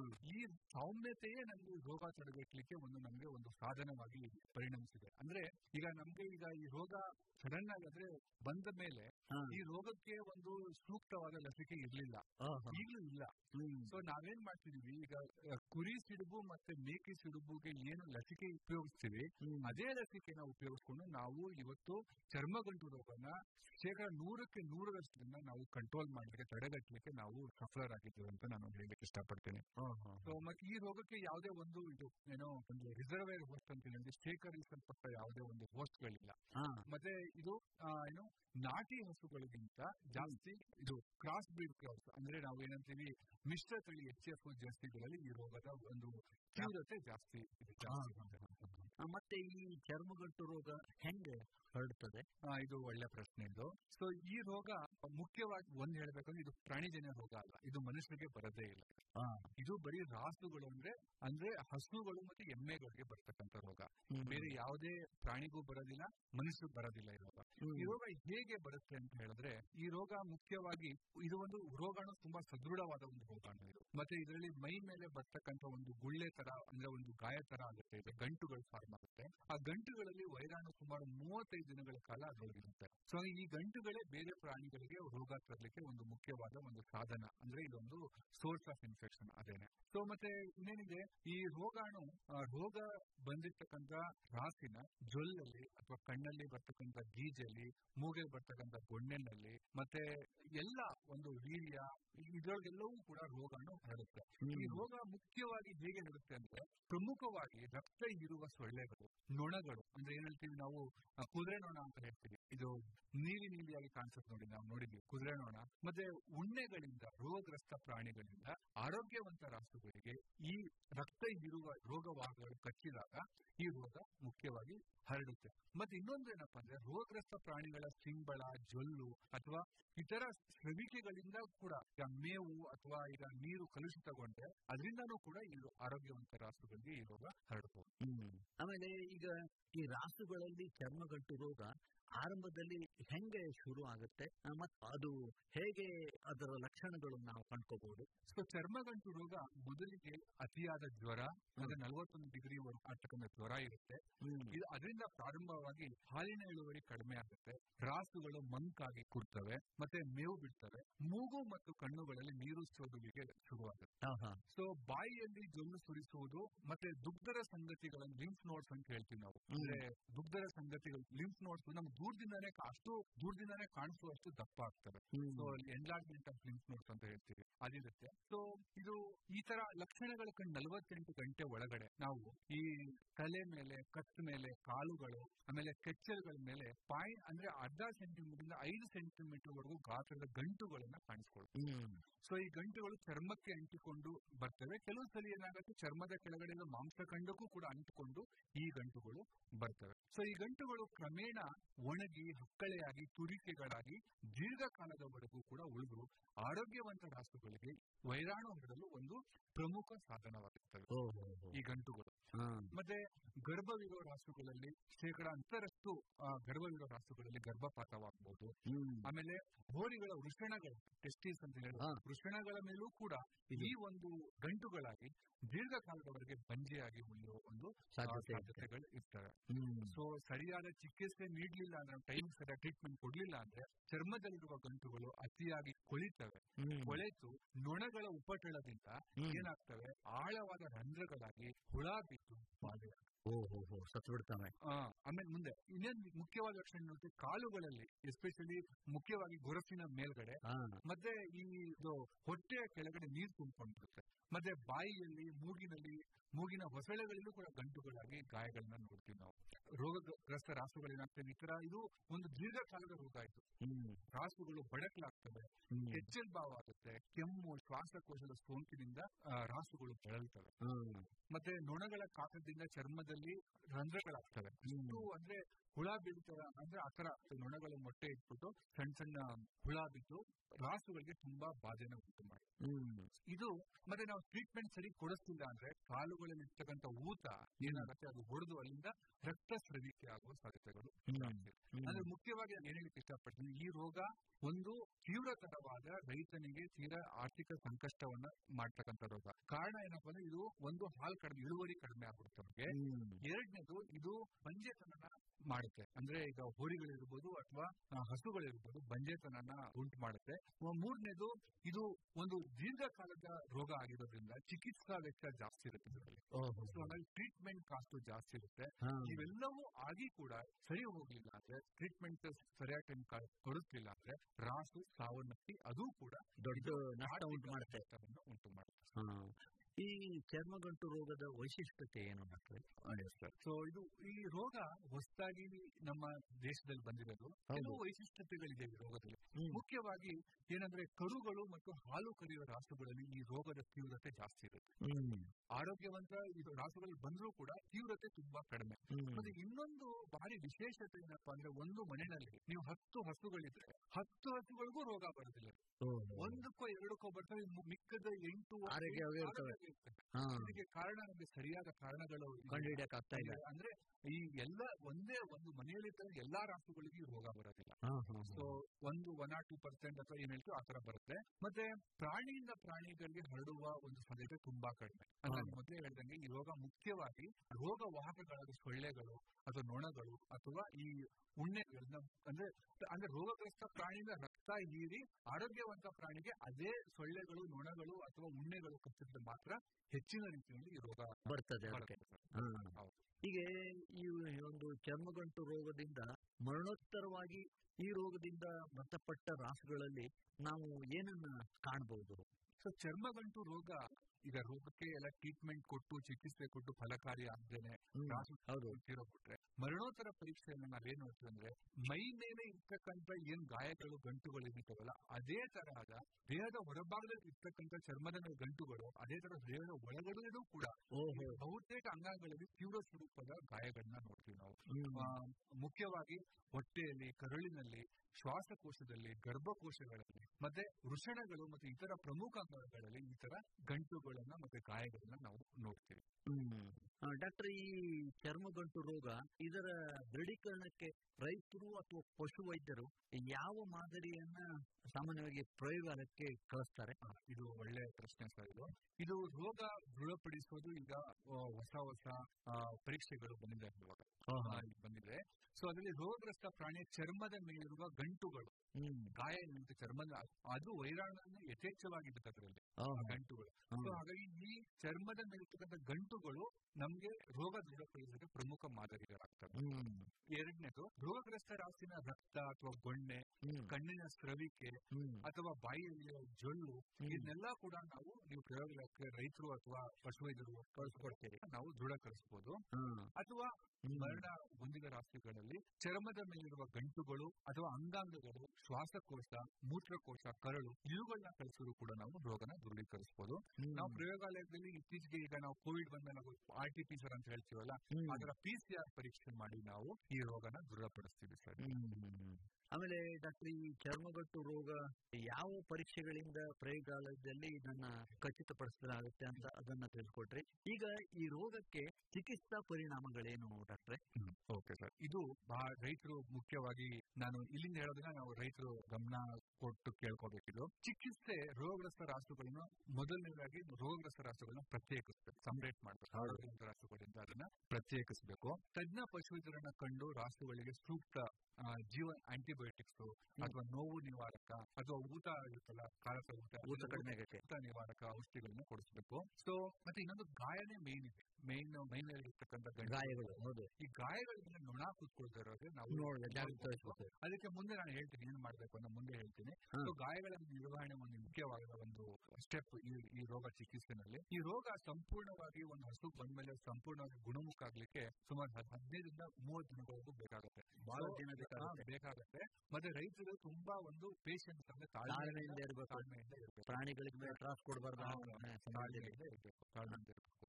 ಈ ಸೌಮ್ಯತೆಯೇ ನಮಗೆ ರೋಗ ತಡೆಗಟ್ಟಲಿಕ್ಕೆ ಒಂದು ನಮಗೆ ಒಂದು ಸಾಧನವಾಗಿ ಪರಿಣಮಿಸಿದೆ ಅಂದ್ರೆ ಈಗ ನಮ್ಗೆ ಈಗ ಈ ರೋಗ ಸಡನ್ ಆಗಿ ಅಂದ್ರೆ ಬಂದ ಮೇಲೆ ಈ ರೋಗಕ್ಕೆ ಒಂದು ಸೂಕ್ತವಾದ ಲಸಿಕೆ ಇರ್ಲಿಲ್ಲ ಈಗಲೂ ಇಲ್ಲ ಸೊ ನಾವೇನ್ ಮಾಡ್ತಿದೀವಿ ಈಗ ಅಹ್, ಕುರಿ ಸಿಡುಬು ಮತ್ತೆ ಮೇಕೆ ಸಿಡುಬುಗೆ ಏನು ಲಸಿಕೆ ಉಪಯೋಗಿಸ್ತೀವಿ ಅದೇ ಲಸಿಕೆನ ಉಪಯೋಗಿಸ್ಕೊಂಡು ನಾವು ಇವತ್ತು ಚರ್ಮಗಂಟು ರೋಗನ ಶೇಕಡ ನೂರಕ್ಕೆ ನೂರರಷ್ಟನ್ನ ನಾವು ಕಂಟ್ರೋಲ್ ಮಾಡ್ಲಿಕ್ಕೆ ತಡೆಗಟ್ಟಲಿಕ್ಕೆ ನಾವು ಸಫಲರಾಗಿದ್ದೇವೆ ಅಂತ ನಾನು ಹೇಳಲಿಕ್ಕೆ ಇಷ್ಟಪಡ್ತೇನೆ ಸೊ ಮತ್ತೆ ಈ ರೋಗಕ್ಕೆ ಯಾವುದೇ ಒಂದು ಇದು ಏನೋ ಒಂದು ರಿಸರ್ವೇರ್ ಹೋಸ್ಟ್ ಅಂತ ಹೇಳಿ ಶೇಖರಿಸಲ್ಪಟ್ಟ ಯಾವುದೇ ಒಂದು ಹೋಸ್ಟ್ಗಳಿಲ್ಲ ಮತ್ತೆ ಇದು ಆ, ಏನು ನಾಟಿ ಹಸುಗಳಿಗಿಂತ ಜಾಸ್ತಿ ಇದು ಕ್ರಾಸ್ ಬ್ರೀಡ್ ಕ್ರಾಸ್ ಅಂದ್ರೆ ನಾವು ಏನಂತೀವಿ ಮಿಶ್ರ ತಳಿ ಎಚ್ ಎಫ್ ಜಾಸ್ತಿಗಳಲ್ಲಿ ಈ ರೋಗದ ಒಂದು ತೀವ್ರತೆ ಜಾಸ್ತಿ ಇದೆ ಜಾಸ್ತಿ ಇದೆ. ಮತ್ತೆ ಈ ಚರ್ಮಗಂಟು ರೋಗ ಹೆಂಗೆ ಹರಡ್ತದೆ ಆ, ಇದು ಒಳ್ಳೆ ಪ್ರಶ್ನೆ ಇದು ಸೊ ಈ ರೋಗ ಮುಖ್ಯವಾಗಿ ಒಂದ್ ಹೇಳ್ಬೇಕಂದ್ರೆ ಇದು ಪ್ರಾಣಿಜನ್ಯ ರೋಗ ಅಲ್ಲ ಇದು ಮನುಷ್ಯರಿಗೆ ಬರದೇ ಇಲ್ಲ ಇದು ಬರೀ ರಾಸುಗಳು ಅಂದ್ರೆ ಅಂದ್ರೆ ಹಸುಗಳು ಮತ್ತೆ ಎಮ್ಮೆಗಳಿಗೆ ಬರ್ತಕ್ಕಂಥ ರೋಗ ಬೇರೆ ಯಾವುದೇ ಪ್ರಾಣಿಗೂ ಬರೋದಿಲ್ಲ ಮನುಷ್ಯರಿಗೆ ಬರೋದಿಲ್ಲ ಈ ರೋಗ ಈ ರೋಗ ಹೇಗೆ ಬರುತ್ತೆ ಅಂತ ಹೇಳಿದ್ರೆ ಈ ರೋಗ ಮುಖ್ಯವಾಗಿ ಇದು ಒಂದು ರೋಗಾಣು ತುಂಬಾ ಸದೃಢವಾದ ಒಂದು ರೋಗಾಣು ಇದು ಮತ್ತೆ ಇದರಲ್ಲಿ ಮೈ ಮೇಲೆ ಬರ್ತಕ್ಕಂಥ ಒಂದು ಗುಳ್ಳೆ ತರ ಅಂದ್ರೆ ಒಂದು ಗಾಯ ತರ ಆಗುತ್ತೆ ಇದು ಗಂಟುಗಳು ಫಾರ್ಮ್ ಆಗುತ್ತೆ ಆ ಗಂಟುಗಳಲ್ಲಿ ವೈರಾಣು ಸುಮಾರು ಮೂವತ್ತೈದು ದಿನಗಳ ಕಾಲ ಅದರೊಳಗಿರುತ್ತೆ ಸೊ ಈ ಗಂಟುಗಳೇ ಬೇರೆ ಪ್ರಾಣಿಗಳಿಗೆ ರೋಗ ತರಲಿಕ್ಕೆ ಒಂದು ಮುಖ್ಯವಾದ ಒಂದು ಸಾಧನ ಅಂದ್ರೆ ಇದೊಂದು ಸೋರ್ಸ್ ಆಫ್ ಇನ್ಫೆಕ್ಷನ್ ಅದೇನೆ ಸೊ ಮತ್ತೆ ಇನ್ನೇನಿದೆ ಈ ರೋಗಾಣು ಆ, ರೋಗ ಬಂದಿರ್ತಕ್ಕಂಥ ರಾಸಿನ ಜೊಲ್ಲಲ್ಲಿ ಅಥವಾ ಕಣ್ಣಲ್ಲಿ ಬರ್ತಕ್ಕಂಥ ಗೀಜಲ್ಲಿ ಮೂಗೆ ಬರ್ತಕ್ಕಂಥ ಗೊಣ್ಣೆನಲ್ಲಿ ಮತ್ತೆ ಎಲ್ಲ ಒಂದು ವೀರ್ಯ ಇದರೊಳಗೆಲ್ಲವೂ ಕೂಡ ರೋಗಾಣು ಹರಡುತ್ತೆ ಈ ರೋಗ ಮುಖ್ಯವಾಗಿ ಹೇಗೆ ಹರಡುತ್ತೆ ಅಂದ್ರೆ ಪ್ರಮುಖವಾಗಿ ರಕ್ತ ಹೀರುವ ಸೊಳ್ಳೆಗಳು ನೊಣಗಳು ಅಂದ್ರೆ ಏನ್ ಹೇಳ್ತೀವಿ ನಾವು ಆ, ಕುದುರೆ ನೊಣ ಅಂತ ಹೇಳ್ತೀವಿ ಇದು ನೀಲಿ ನೀಲಿಯಾಗಿ ಕಾಣಿಸುತ್ತೆ ನೋಡಿ ನಾವು ನೋಡಿದ್ವಿ ಕುದುರೆ ನೊಣ ಮತ್ತೆ ಉಣ್ಣೆಗಳಿಂದ ರೋಗಗ್ರಸ್ತ ಪ್ರಾಣಿಗಳಿಂದ ಆರೋಗ್ಯವಂತ ರಾಸುಗಳಿಗೆ ಈ ರಕ್ತ ಹೀರುವ ರೋಗವಾಹಕಗಳು ಕಚ್ಚಿದಾಗ ಈ ರೋಗ ಮುಖ್ಯವಾಗಿ ಹರಡುತ್ತೆ ಮತ್ತೆ ಇನ್ನೊಂದು ಏನಪ್ಪಾ ಅಂದ್ರೆ ರೋಗಗ್ರಸ್ತ ಪ್ರಾಣಿಗಳ ಸಿಂಬಳ ಜೊಲ್ಲು ಅಥವಾ ಇತರ ಸ್ರವಿಕೆಗಳಿಂದ ಕೂಡ ಈಗ ಮೇವು ಅಥವಾ ಈಗ ನೀರು ಕಲುಷಿತಗೊಂಡ್ರೆ ಅದರಿಂದನೂ ಕೂಡ ಈ ಆರೋಗ್ಯವಂತ ರಾಸುಗಳಿಗೆ ಈ ರೋಗ ಹರಡಬಹುದು ಆಮೇಲೆ ಈಗ ಈ ರಾಸುಗಳಲ್ಲಿ ಚರ್ಮಗಂಟು ರೋಗ ಆರಂಭದಲ್ಲಿ ಹೆಂಗೆ ಶುರು ಆಗುತ್ತೆ ಆ, ಮತ್ತು ಅದು ಹೇಗೆ ಅದರ ಲಕ್ಷಣಗಳು ನಾವು ಕಂಡ್ಕೋಬಹುದು ಸೊ ಚರ್ಮಗಂಟು ರೋಗ ಮೊದಲಿಗೆ ಅತಿಯಾದ ಜ್ವರ ಮತ್ತೆ ನಲವತ್ತೊಂದು ಡಿಗ್ರಿ ಆಗ್ತಕ್ಕಂಥ ಜ್ವರ ಇರುತ್ತೆ ಇದು ಅದರಿಂದ ಪ್ರಾರಂಭವಾಗಿ ಹಾಲಿನ ಇಳುವರಿ ಕಡಿಮೆ ಆಗುತ್ತೆ ರಾಸುಗಳು ಮಂಕಾಗಿ ಕೂರ್ತವೆ ಮತ್ತೆ ಮೇವು ಬಿಡ್ತವೆ ಮೂಗು ಮತ್ತು ಕಣ್ಣುಗಳಲ್ಲಿ ನೀರು ಸೋದುವಿಗೆ ಶುರುವಾಗುತ್ತೆ ಸೊ ಬಾಯಿಯಲ್ಲಿ ಜೊಲ್ಲು ಸುರಿಸುವುದು ಮತ್ತೆ ದುಗ್ಧರ ಸಂಗತಿಗಳನ್ನು ಲಿಂಫ್ ನೋಟ್ಸ್ ಅಂತ ಹೇಳ್ತೀವಿ ನಾವು ಅಂದ್ರೆ ದುಗ್ಧರ ಸಂಗತಿಗಳು ಲಿಂಫ್ ನೋಟ್ಸ್ ನಮ್ಗೆ ದೂರದಿಂದಾನೇ ಕಾ- ಅಷ್ಟು ದೂರದಿಂದಾನೇ ಕಾಣಿಸುವಷ್ಟು ದಪ್ಪ ಆಗ್ತವೆ so enlargement of lymph nodes ಅಂತ ಹೇಳ್ತೀವಿ ಅದಿರುತ್ತೆ ಸೊ ಇದು ಈ ತರ ಲಕ್ಷಣಗಳ ಕಂಡು ನಲವತ್ತೆಂಟು ಗಂಟೆ ಒಳಗಡೆ ನಾವು ಈ ತಲೆ ಮೇಲೆ ಕತ್ತು ಮೇಲೆ ಕಾಲುಗಳು ಆಮೇಲೆ ಕೆಚ್ಚಲುಗಳ ಮೇಲೆ ಪಾಯ್ ಅಂದ್ರೆ ಅರ್ಧ ಸೆಂಟಿಮೀಟರ್ ಇಂದ ಐದು ಸೆಂಟಿಮೀಟರ್ ವರೆಗೂ ಗಾತ್ರದ ಗಂಟುಗಳನ್ನ ಕಾಣಿಸ್ಕೊಳ್ತವೆ ಸೊ ಈ ಗಂಟುಗಳು ಚರ್ಮಕ್ಕೆ ಅಂಟಿಕೊಂಡು ಬರ್ತವೆ ಕೆಲವು ಸಲ ಏನಾಗುತ್ತೆ ಚರ್ಮದ ಕೆಳಗಡೆ ಇರೋ ಮಾಂಸಖಂಡಕ್ಕೂ ಕೂಡ ಅಂಟಿಕೊಂಡು ಈ ಗಂಟುಗಳು ಬರ್ತವೆ ಸೊ ಈ ಗಂಟುಗಳು ಕ್ರಮೇಣ ಒಣಗಿ ಹಕ್ಕಳೆಯಾಗಿ ತುರಿಕೆಗಳಾಗಿ ದೀರ್ಘಕಾಲದವರೆಗೂ ಕೂಡ ಉಳಿದು ಆರೋಗ್ಯವಂತ ರಾಸುಗಳಿಗೆ ವೈರಾಣು ಹರಡಲು ಒಂದು ಪ್ರಮುಖ ಸಾಧನವಾಗಿರ್ತವೆ ಈ ಗಂಟುಗಳು ಮತ್ತೆ ಗರ್ಭವಿರೋ ರಾಸುಗಳಲ್ಲಿ ಶೇಕಡ ಹತ್ತರಷ್ಟು ಆ, ಗರ್ಭವಿರೋ ರಾಸುಗಳಲ್ಲಿ ಗರ್ಭಪಾತವಾಗಬಹುದು ಆಮೇಲೆ ಹೋರಿಗಳ ವೃಷಣಗಳು ಟೆಸ್ಟಿಸ್ ಅಂತ ಹೇಳಿ ಹಾ. ವೃಷಣಗಳ ಮೇಲೂ ಕೂಡ ಈ ಒಂದು ಗಂಟುಗಳಾಗಿ ದೀರ್ಘಕಾಲದವರೆಗೆ ಬಂಜೆಯಾಗಿ ಉಳಿಯುವ ಒಂದು ಆ, ಸಾಧ್ಯತೆ ಇರುತ್ತೆ. ಸಾಧ್ಯತೆಗಳು ಇರ್ತವೆ ಸೊ ಸರಿಯಾದ ಚಿಕಿತ್ಸೆ ನೀಡಲಿಲ್ಲ ಅಂದ್ರೆ ಟೈಮ್ ಸರಿಯಾದ ಟ್ರೀಟ್ಮೆಂಟ್ ಕೊಡ್ಲಿಲ್ಲ ಅಂದ್ರೆ ಚರ್ಮದಲ್ಲಿರುವ ಗಂಟುಗಳು ಅತಿಯಾಗಿ ಕೊಳಿತವೆ ಕೊಳೆತು ನೊಣಗಳ ಉಪಟಳದಿಂದ ಏನಾಗ್ತವೆ ಆಳವಾದ ರಂಧ್ರಗಳಾಗಿ ಹುಳ ಬಿದ್ದು ಬಾಧೆ ಓಹೋ ಸತ್ತು ಬಿಡ್ತವೆ ಆ, ಆಮೇಲೆ ಮುಂದೆ ಇನ್ನೇನು ಮುಖ್ಯವಾದ ಲಕ್ಷಣ ಇರುತ್ತೆ ಕಾಲುಗಳಲ್ಲಿ ಎಸ್ಪೆಷಲಿ ಮುಖ್ಯವಾಗಿ ಗೊರಸಿನ ಮೇಲ್ಗಡೆ ಮತ್ತೆ ಈ ಇದು ಹೊಟ್ಟೆಯ ಕೆಳಗಡೆ ನೀರು ತುಂಬಿಕೊಂಡಿರುತ್ತೆ ಮತ್ತೆ ಬಾಯಿಯಲ್ಲಿ ಮೂಗಿನಲ್ಲಿ ಮೂಗಿನ ಹೊಸಳೆಗಳಲ್ಲೂ ಕೂಡ ಗಂಟುಗಳಾಗಿ ಗಾಯಗಳನ್ನ ನೋಡ್ತೀವಿ ನಾವು ರೋಗಗ್ರಸ್ತ ರಾಸುಗಳೇನಾಗ್ತವೆ ಈ ತರ ಇದು ಒಂದು ದೀರ್ಘಕಾಲದ ರೋಗ ಇದು ರಾಸುಗಳು ಬಡಕಲಾಗ್ತವೆ ಹೆಚ್ಚಲ್ ಭಾವ ಆಗುತ್ತೆ ಕೆಮ್ಮು ಶ್ವಾಸಕೋಶದ ಸೋಂಕಿನಿಂದ ಆ, ರಾಸುಗಳು ಬಳಲ್ತವೆ ಮತ್ತೆ ನೊಣಗಳ ಕಾಟದಿಂದ ಚರ್ಮದಲ್ಲಿ ನೊಣಗಳಲ್ಲಿ ರಂಧ್ರಗಳಾಗ್ತವೆ ಇಷ್ಟು ಅಂದ್ರೆ ಹುಳ ಬೀಳ್ತಾರ ಅಂದ್ರೆ ಆತರ ನೊಣಗಳು ಮೊಟ್ಟೆ ಇಟ್ಬಿಟ್ಟು ಸಣ್ಣ ಸಣ್ಣ ಹುಳ ಬಿದ್ದು ರಾಸುಗಳಿಗೆ ತುಂಬಾ ಬಾಧೆನ ಉಂಟು ಮಾಡಿ ಇದು ಮತ್ತೆ ನಾವು ಟ್ರೀಟ್ಮೆಂಟ್ ಸರಿ ಕೊಡಿಸ್ತಿಲ್ಲ ಅಂದ್ರೆ ಕಾಲುಗಳಲ್ಲಿ ಇರ್ತಕ್ಕಂಥ ಊತ ಏನಾಗುತ್ತೆ ಅದು ಹೊಡೆದು ಅಲ್ಲಿಂದ ರಕ್ತ ಸ್ರವಿಕೆ ಆಗುವ ಸಾಧ್ಯತೆಗಳು ಜಾಸ್ತಿ. ಅಂದ್ರೆ ಮುಖ್ಯವಾಗಿ ನಾನು ಏನ್ ಹೇಳಿಕ್ಕೆ ಇಷ್ಟಪಡ್ತೀನಿ ಈ ರೋಗ ಒಂದು ತೀವ್ರತರವಾದ ರೈತನಿಗೆ ತೀರಾ ಆರ್ಥಿಕ ಸಂಕಷ್ಟವನ್ನ ಮಾಡ್ತಕ್ಕಂಥ ರೋಗ ಕಾರಣ ಏನಪ್ಪಾ ಅಂದ್ರೆ ಇದು ಒಂದು ಹಾಲು ಕಡಿಮೆ ಇಳುವರಿ ಕಡಿಮೆ ಆಗ್ಬಿಡುತ್ತೆ ಅವ್ರಿಗೆ ಎರಡನೇದು ಇದು ಬಂಜೆತನನ ಮಾಡುತ್ತೆ ಅಂದ್ರೆ ಈಗ ಹೋರಿಗಳಿರ್ಬೋದು ಅಥವಾ ಆ, ಹಸುಗಳಿರ್ಬೋದು ಬಂಜೆತನನ ಉಂಟು ಮಾಡುತ್ತೆ ಮ- ಮೂರನೇದು ಇದು ಒಂದು ದೀರ್ಘಕಾಲದ ರೋಗ ಆಗಿರೋದ್ರಿಂದ ಚಿಕಿತ್ಸಾ ವೆಚ್ಚ ಜಾಸ್ತಿ ಇರುತ್ತೆ ಇದರಲ್ಲಿ ಸೊ ಹಾಗಾಗಿ ಟ್ರೀಟ್ಮೆಂಟ್ ಕಾಸ್ಟ್ ಜಾಸ್ತಿ ಇರುತ್ತೆ ಇವೆಲ್ಲವೂ ಆಗಿ ಕೂಡ ಸರಿ ಹೋಗ್ಲಿಲ್ಲ ಅಂದ್ರೆ ಟ್ರೀಟ್ಮೆಂಟ್ ಸರಿಯಾದ ಟೈಮ್ ಕೊಡುತ್ತಿಲ್ಲ ಅಂದ್ರೆ ರಾಸು ಸಾವನ್ನಪ್ಪಿ ಅದು ಕೂಡ ದೊಡ್ಡ ನಷ್ಟ ಆರ್ಥಿಕ ಉಂಟು ಮಾಡುತ್ತೆ ನಷ್ಟವನ್ನು ಉಂಟು ಮಾಡುತ್ತೆ ಈ ಚರ್ಮಗಂಟು ರೋಗದ ವೈಶಿಷ್ಟ್ಯತೆ ಏನು ಡಾಕ್ಟ್ರೆ ಸೊ ಇದು ಈ ರೋಗ ಹೊಸದಾಗಿ ನಮ್ಮ ದೇಶದಲ್ಲಿ ಬಂದಿರೋದು ಕೆಲವು ವೈಶಿಷ್ಟ್ಯತೆಗಳಿದೆ ಈ ರೋಗದಲ್ಲಿ ಹ್ಮ್. ಮುಖ್ಯವಾಗಿ ಏನಂದ್ರೆ ಕರುಗಳು ಮತ್ತು ಹಾಲು ಕರೆಯುವ ರಾಸುಗಳಲ್ಲಿ ಈ ರೋಗದ ತೀವ್ರತೆ ಜಾಸ್ತಿ ಇರುತ್ತೆ ಆರೋಗ್ಯವಂತ ಇದು ರಾಸುಗಳು ಬಂದ್ರೂ ಕೂಡ ತೀವ್ರತೆ ತುಂಬಾ ಕಡಿಮೆ ಮತ್ತೆ ಇನ್ನೊಂದು ಭಾರಿ ವಿಶೇಷತೆ ಏನಪ್ಪಾ ಅಂದ್ರೆ ಒಂದು ಮನೆಯಲ್ಲಿ ನೀವು ಹತ್ತು ಹಸುಗಳಿದ್ರೆ ಹತ್ತು ಹಸುಗಳಿಗೂ ರೋಗ ಬರೋದಿಲ್ಲ ಒಂದಕ್ಕೋ ಎರಡಕ್ಕೋ ಬರ್ತವೆ ಮು- ಮಿಕ್ಕದ ಎಂಟು ಆರೋಗ್ಯವೇ ಇರ್ತವೆ. ಆರೋಗ್ಯವೇ ಇರ್ತವೆ. ಇದಕ್ಕೆ ಕಾರಣ ನಮಗೆ ಸರಿಯಾದ ಕಾರಣಗಳು ಇದೆ. ಕಂಡುಹಿಡಿಯಕ್ ಆಗ್ತಾ ಇಲ್ಲ ಅಂದ್ರೆ ಈ ಎಲ್ಲ ಒಂದೇ ಒಂದು ಮನೆಯಲ್ಲಿ ಎಲ್ಲಾ ರಾಸುಗಳಿಗೆ ಈ ರೋಗ ಬರೋದಿಲ್ಲ ಸೊ ಒಂದು ಒನ್ ಆರ್ ಟೂ ಪರ್ಸೆಂಟ್ ಅಥವಾ ಏನ್ ಹೇಳ್ತೀವಿ ಆ ತರ ಬರುತ್ತೆ ಮತ್ತೆ ಪ್ರಾಣಿಯಿಂದ ಪ್ರಾಣಿಗಳಿಗೆ ಹರಡುವ ಒಂದು ಸಾಧ್ಯತೆ ತುಂಬಾ ಕಡಿಮೆ ಅಂದ್ರೆ ಹಾ. ಮೊದಲೇ ಹೇಳ್ದಂಗೆ ಈ ರೋಗ ಮುಖ್ಯವಾಗಿ ರೋಗ ವಾಹಕಗಳಾದ ಸೊಳ್ಳೆಗಳು ಅಥವಾ ನೊಣಗಳು ಅಥವಾ ಈ ಉಣ್ಣೆಗಳನ್ನ ಅಂದ್ರೆ ಅಂದ್ರೆ ರೋಗಗ್ರಸ್ತ ಪ್ರಾಣಿಯಿಂದ ರಕ್ತ ಹೀರಿ ಆರೋಗ್ಯವಂತ ಪ್ರಾಣಿಗೆ ಅದೇ ಸೊಳ್ಳೆಗಳು ನೊಣಗಳು ಅಥವಾ ಉಣ್ಣೆಗಳು ಕಚ್ಚಿದ್ರೆ ಮಾತ್ರ ಹೆಚ್ಚಿನ ರೀತಿಯಲ್ಲಿ ಈ ರೋಗ ಬರ್ತದೆ ಅದಕ್ಕೆ ಬರುತ್ತೆ ಸರ್. ಹಾ. ಹೌದು. ಹೀಗೆ ಈ ಒಂದು ಚರ್ಮಗಂಟು ರೋಗದಿಂದ ಮರಣೋತ್ತರವಾಗಿ ಈ ರೋಗದಿಂದ ಮೃತಪಟ್ಟ ರಾಸುಗಳಲ್ಲಿ ನಾವು ಏನನ್ನ ಕಾಣಬಹುದು ಸೊ ಚರ್ಮಗಂಟು ರೋಗ ಈಗ ರೋಗಕ್ಕೆ ಎಲ್ಲ ಟ್ರೀಟ್ಮೆಂಟ್ ಕೊಟ್ಟು ಚಿಕಿತ್ಸೆ ಕೊಟ್ಟು ಫಲಕಾರಿ ಆಗದೇನೆ ರಾಸು ಹೌದು ತೀರೋಗ್ಬಿಟ್ರೆ ಮರಣೋತ್ತರ ಪರೀಕ್ಷೆಯನ್ನ ನಾವೇನ್ ನೋಡ್ತೀವಿ ಅಂದ್ರೆ ಮೈ ಮೇಲೆ ಇರ್ತಕ್ಕಂಥ ಏನ್ ಗಾಯಗಳು ಗಂಟುಗಳು ಇರ್ತಾವಲ್ಲ ಅದೇ ತರಹದ ದೇಹದ ಹೊರಭಾಗದಲ್ಲಿ ಇರ್ತಕ್ಕಂಥ ಚರ್ಮದ ಮೇಲೆ ಗಂಟುಗಳು ಅದೇ ತರ ದೇಹದ ಒಳಗಡೆಯೂ ಕೂಡ ಓಹೋ ಬಹುತೇಕ ಅಂಗಾಂಗಗಳಲ್ಲಿ ತೀವ್ರ ಸ್ವರೂಪದ ಗಾಯಗಳನ್ನ ನೋಡ್ತೀವಿ ನಾವು ಹ್ಮ್. ಆ, ಮುಖ್ಯವಾಗಿ ಹೊಟ್ಟೆಯಲ್ಲಿ ಕರುಳಿನಲ್ಲಿ ಶ್ವಾಸಕೋಶದಲ್ಲಿ ಗರ್ಭಕೋಶಗಳಲ್ಲಿ ಮತ್ತೆ ವೃಷಣಗಳು ಮತ್ತೆ ಇತರ ಪ್ರಮುಖ ಅಂಗಗಳಲ್ಲಿ ಈ ತರ ಗಂಟುಗಳನ್ನ ಮತ್ತೆ ಗಾಯಗಳನ್ನ ನಾವು ನೋಡ್ತೀವಿ ಹ್ಮ್ ಆ, ಡಾಕ್ಟರ್ ಈ ಚರ್ಮಗಂಟು ರೋಗ ಇದರ ದೃಢೀಕರಣಕ್ಕೆ ರೈತರು ಅಥವಾ ಪಶು ವೈದ್ಯರು ಯಾವ ಮಾದರಿಯನ್ನ ಸಾಮಾನ್ಯವಾಗಿ ಪ್ರಯೋಗಾಲಯಕ್ಕೆ ಕಳಿಸ್ತಾರೆ ಆ, ಇದು ಒಳ್ಳೆ ಪ್ರಶ್ನೆ ಸರ್ ಇದು ಇದು ರೋಗ ದೃಢಪಡಿಸೋದು ಈಗ ಆ, ಹೊಸ ಹೊಸ ಆ, ಪರೀಕ್ಷೆಗಳು ಬಂದಿದೆ ಇವಾಗ ಆ, ಈಗ ಬಂದಿದೆ ಸೊ ಅದರಲ್ಲಿ ರೋಗಗ್ರಸ್ತ ಪ್ರಾಣಿಯ ಚರ್ಮದ ಮೇಲಿರುವ ಗಂಟುಗಳು ಹ್ಮ್ ಗಾಯ ನಿಂತ ಚರ್ಮದ ಅದು ವೈರಾಣುವನ್ನು ಯಥೇಚ್ಛವಾಗಿರುತ್ತೆ ಅದರಲ್ಲಿ ಆಹಾ. ಗಂಟುಗಳು ಹ್ಮ್. ಸೊ ಹಾಗಾಗಿ ಈ ಚರ್ಮದ ಮೇಲಿರ್ತಕ್ಕಂಥ ಗಂಟುಗಳು ನಮ್ಗೆ ರೋಗ ದೃಢಪಡಿಸೋಕೆ ಪ್ರಮುಖ ಮಾದರಿಗಳಾಗ್ತವೆ ಹ್ಮ್ ಎರಡನೇದು ರೋಗಗ್ರಸ್ತ ರಾಸಿನ ರಕ್ತ ಅಥವಾ ಗೊಣ್ಣೆ ಹ್ಮ್ ಕಣ್ಣಿನ ಸ್ರವಿಕೆ ಹ್ಮ್ ಅಥವಾ ಬಾಯಿಯಲ್ಲಿ ಜೊಳ್ಳು ಹ್ಮ್. ಇದನ್ನೆಲ್ಲ ಕೂಡ ನಾವು ನೀವು ಪ್ರಯೋಗಕ್ಕೆ ರೈತರು ಅಥವಾ ಪಶುವೈದ್ಯರು ಕಳಿಸ್ಕೊಡ್ತೀರಿ ನಾವು ದೃಢಕರಿಸಬಹುದು ಹ್ಮ್ ಅಥವಾ ಹ್ಮ್. ಮರಣ ಹೊಂದಿದ ರಾಸುಗಳಲ್ಲಿ ಚರ್ಮದ ಮೇಲಿರುವ ಗಂಟುಗಳು ಅಥವಾ ಅಂಗಾಂಗಗಳು ಶ್ವಾಸಕೋಶ ಮೂತ್ರಕೋಶ ಕರಳು ಇವುಗಳನ್ನ ಕಳಿಸಿದ್ರು ಕೂಡ ನಾವು ರೋಗನ ದೃಢೀಕರಿಸಬಹುದು ಹ್ಮ್. ನಾವು ಪ್ರಯೋಗಾಲಯದಲ್ಲಿ ಇತ್ತೀಚೆಗೆ ಈಗ ನಾವು ಕೋವಿಡ್ ಬಂದ ನಾವು ಆರ್ ಟಿ ಪಿ ಸರ್ ಅಂತ ಹೇಳ್ತೀವಲ್ಲ ಹ್ಮ್. ಅದರ ಪಿ ಸಿ ಆರ್ ಪರೀಕ್ಷೆ ಮಾಡಿ ನಾವು ಈ ರೋಗನ ದೃಢಪಡಿಸ್ತೀವಿ ಸರ್ ಹ್ಮ್. ಆಮೇಲೆ ಡಾಕ್ಟರ್ ಈ ಚರ್ಮಗಟ್ಟು ರೋಗ ಯಾವ ಪರೀಕ್ಷೆಗಳಿಂದ ಪ್ರಯೋಗಾಲಯದಲ್ಲಿ ಇದನ್ನ ಖಚಿತಪಡಿಸಲಾಗುತ್ತೆ ಅಂತ ಅದನ್ನ ತಿಳ್ಕೊಟ್ರಿ ಈಗ ಈ ರೋಗಕ್ಕೆ ಚಿಕಿತ್ಸಾ ಪರಿಣಾಮಗಳೇನು ಡಾಕ್ಟ್ರೆ ಓಕೆ ಸರ್ ಇದು ಬಹಳ ರೈತರು ಮುಖ್ಯವಾಗಿ ನಾನು ಇಲ್ಲಿಂದ ಹೇಳೋದನ್ನ ನಾವು ರೈತರು ಗಮನ ಕೊಟ್ಟು ಕೇಳ್ಕೋಬೇಕಿದು ಚಿಕಿತ್ಸೆ ರೋಗಗ್ರಸ್ತ ರಾಸುಗಳನ್ನ ಮೊದಲನೇದಾಗಿ ರೋಗಗ್ರಸ್ತ ರಾಸುಗಳನ್ನ ಪ್ರತ್ಯೇಕಿಸ್ಬೇಕು ಸಪರೇಟ್ ಮಾಡ್ಬೇಕು ಹೌದು. ಆರೋಗ್ಯವಂತ ರಾಸುಗಳಿಂದ ಅದನ್ನ ಪ್ರತ್ಯೇಕಿಸಬೇಕು ತಜ್ಞ ಪಶುವೈದ್ಯರನ್ನ ಕಂಡು ರಾಸುಗಳಿಗೆ ಸೂಕ್ತ ಆ, ಜೀವ ಆಂಟಿಬಯೋಟಿಕ್ಸ್ ಅಥವಾ ನೋವು ನಿವಾರಕ ಅಥವಾ ಊತ ಇರುತ್ತಲ್ಲ ಕಾರಕ ಊತ ಊತ ಕಡಿಮೆ ಆಗಕ್ಕೆ ಊತ ನಿವಾರಕ ಔಷಧಿಗಳನ್ನ ಕೊಡಿಸ್ಬೇಕು ಸೊ ಮತ್ತೆ ಇನ್ನೊಂದು ಗಾಯನೇ ಮೇನ್ ಇದೆ ಮೇನ್ ಮೈನ್ ಇರ್ತಕ್ಕಂಥ ಗಂಟು. ಗಾಯಗಳು ಹೌದು ಈ ಗಾಯಗಳಿಂದ ನೊಣ ಕೂತ್ಕೊಳ್ತಾ ಇರೋದು ನಾವು ನೋಡಿದೆ ಜಾಗ್ರತೆ ವಹಿಸ್ಬೇಕು ಅದಕ್ಕೆ ಮುಂದೆ ನಾನು ಹೇಳ್ತೀನಿ ಏನ್ ಮಾಡ್ಬೇಕು ಅಂತ ಮುಂದೆ ಹೇಳ್ತೀನಿ ಹಾ. ಸೊ ಗಾಯಗಳ ನಿರ್ವಹಣೆ ಒಂದು ಮುಖ್ಯವಾದ ಒಂದು ಸ್ಟೆಪ್ ಈ ಈ ರೋಗ ಚಿಕಿತ್ಸೆನಲ್ಲಿ ಈ ರೋಗ ಸಂಪೂರ್ಣವಾಗಿ ಒಂದು ಹಸು ಬಂದ್ಮೇಲೆ ಸಂಪೂರ್ಣವಾಗಿ ಗುಣಮುಖ ಆಗ್ಲಿಕ್ಕೆ ಸುಮಾರು ಹದ್- ಹದಿನೈದರಿಂದ ಮೂವತ್ತು ದಿನಗಳವರೆಗೂ ಬೇಕಾಗುತ್ತೆ ಬಹಳ So, ದಿನ ಹಾ, ಬೇಕಾಗುತ್ತೆ. ಬೇಕಾಗುತ್ತೆ ಮತ್ತೆ ರೈತರು ತುಂಬಾ ಒಂದು ಪೇಷನ್ಸ್ ಅಂದ್ರೆ ತಾಳ್ಮೆಯಿಂದ ತಾಳ್ಮೆಯಿಂದ ಇರ್ಬೇಕು ತಾಳ್ಮೆಯಿಂದ ಇರ್ಬೇಕು ಪ್ರಾಣಿಗಳಿಗೆ ತ್ರಾಸ ಕೊಡಬಾರ್ದು ಹಾ, ತಾಳ್ಮೆಯಿಂದ ಇರ್ಬೇಕು ತಾಳ್ಮೆಯಿಂದ ಇರ್ಬೇಕು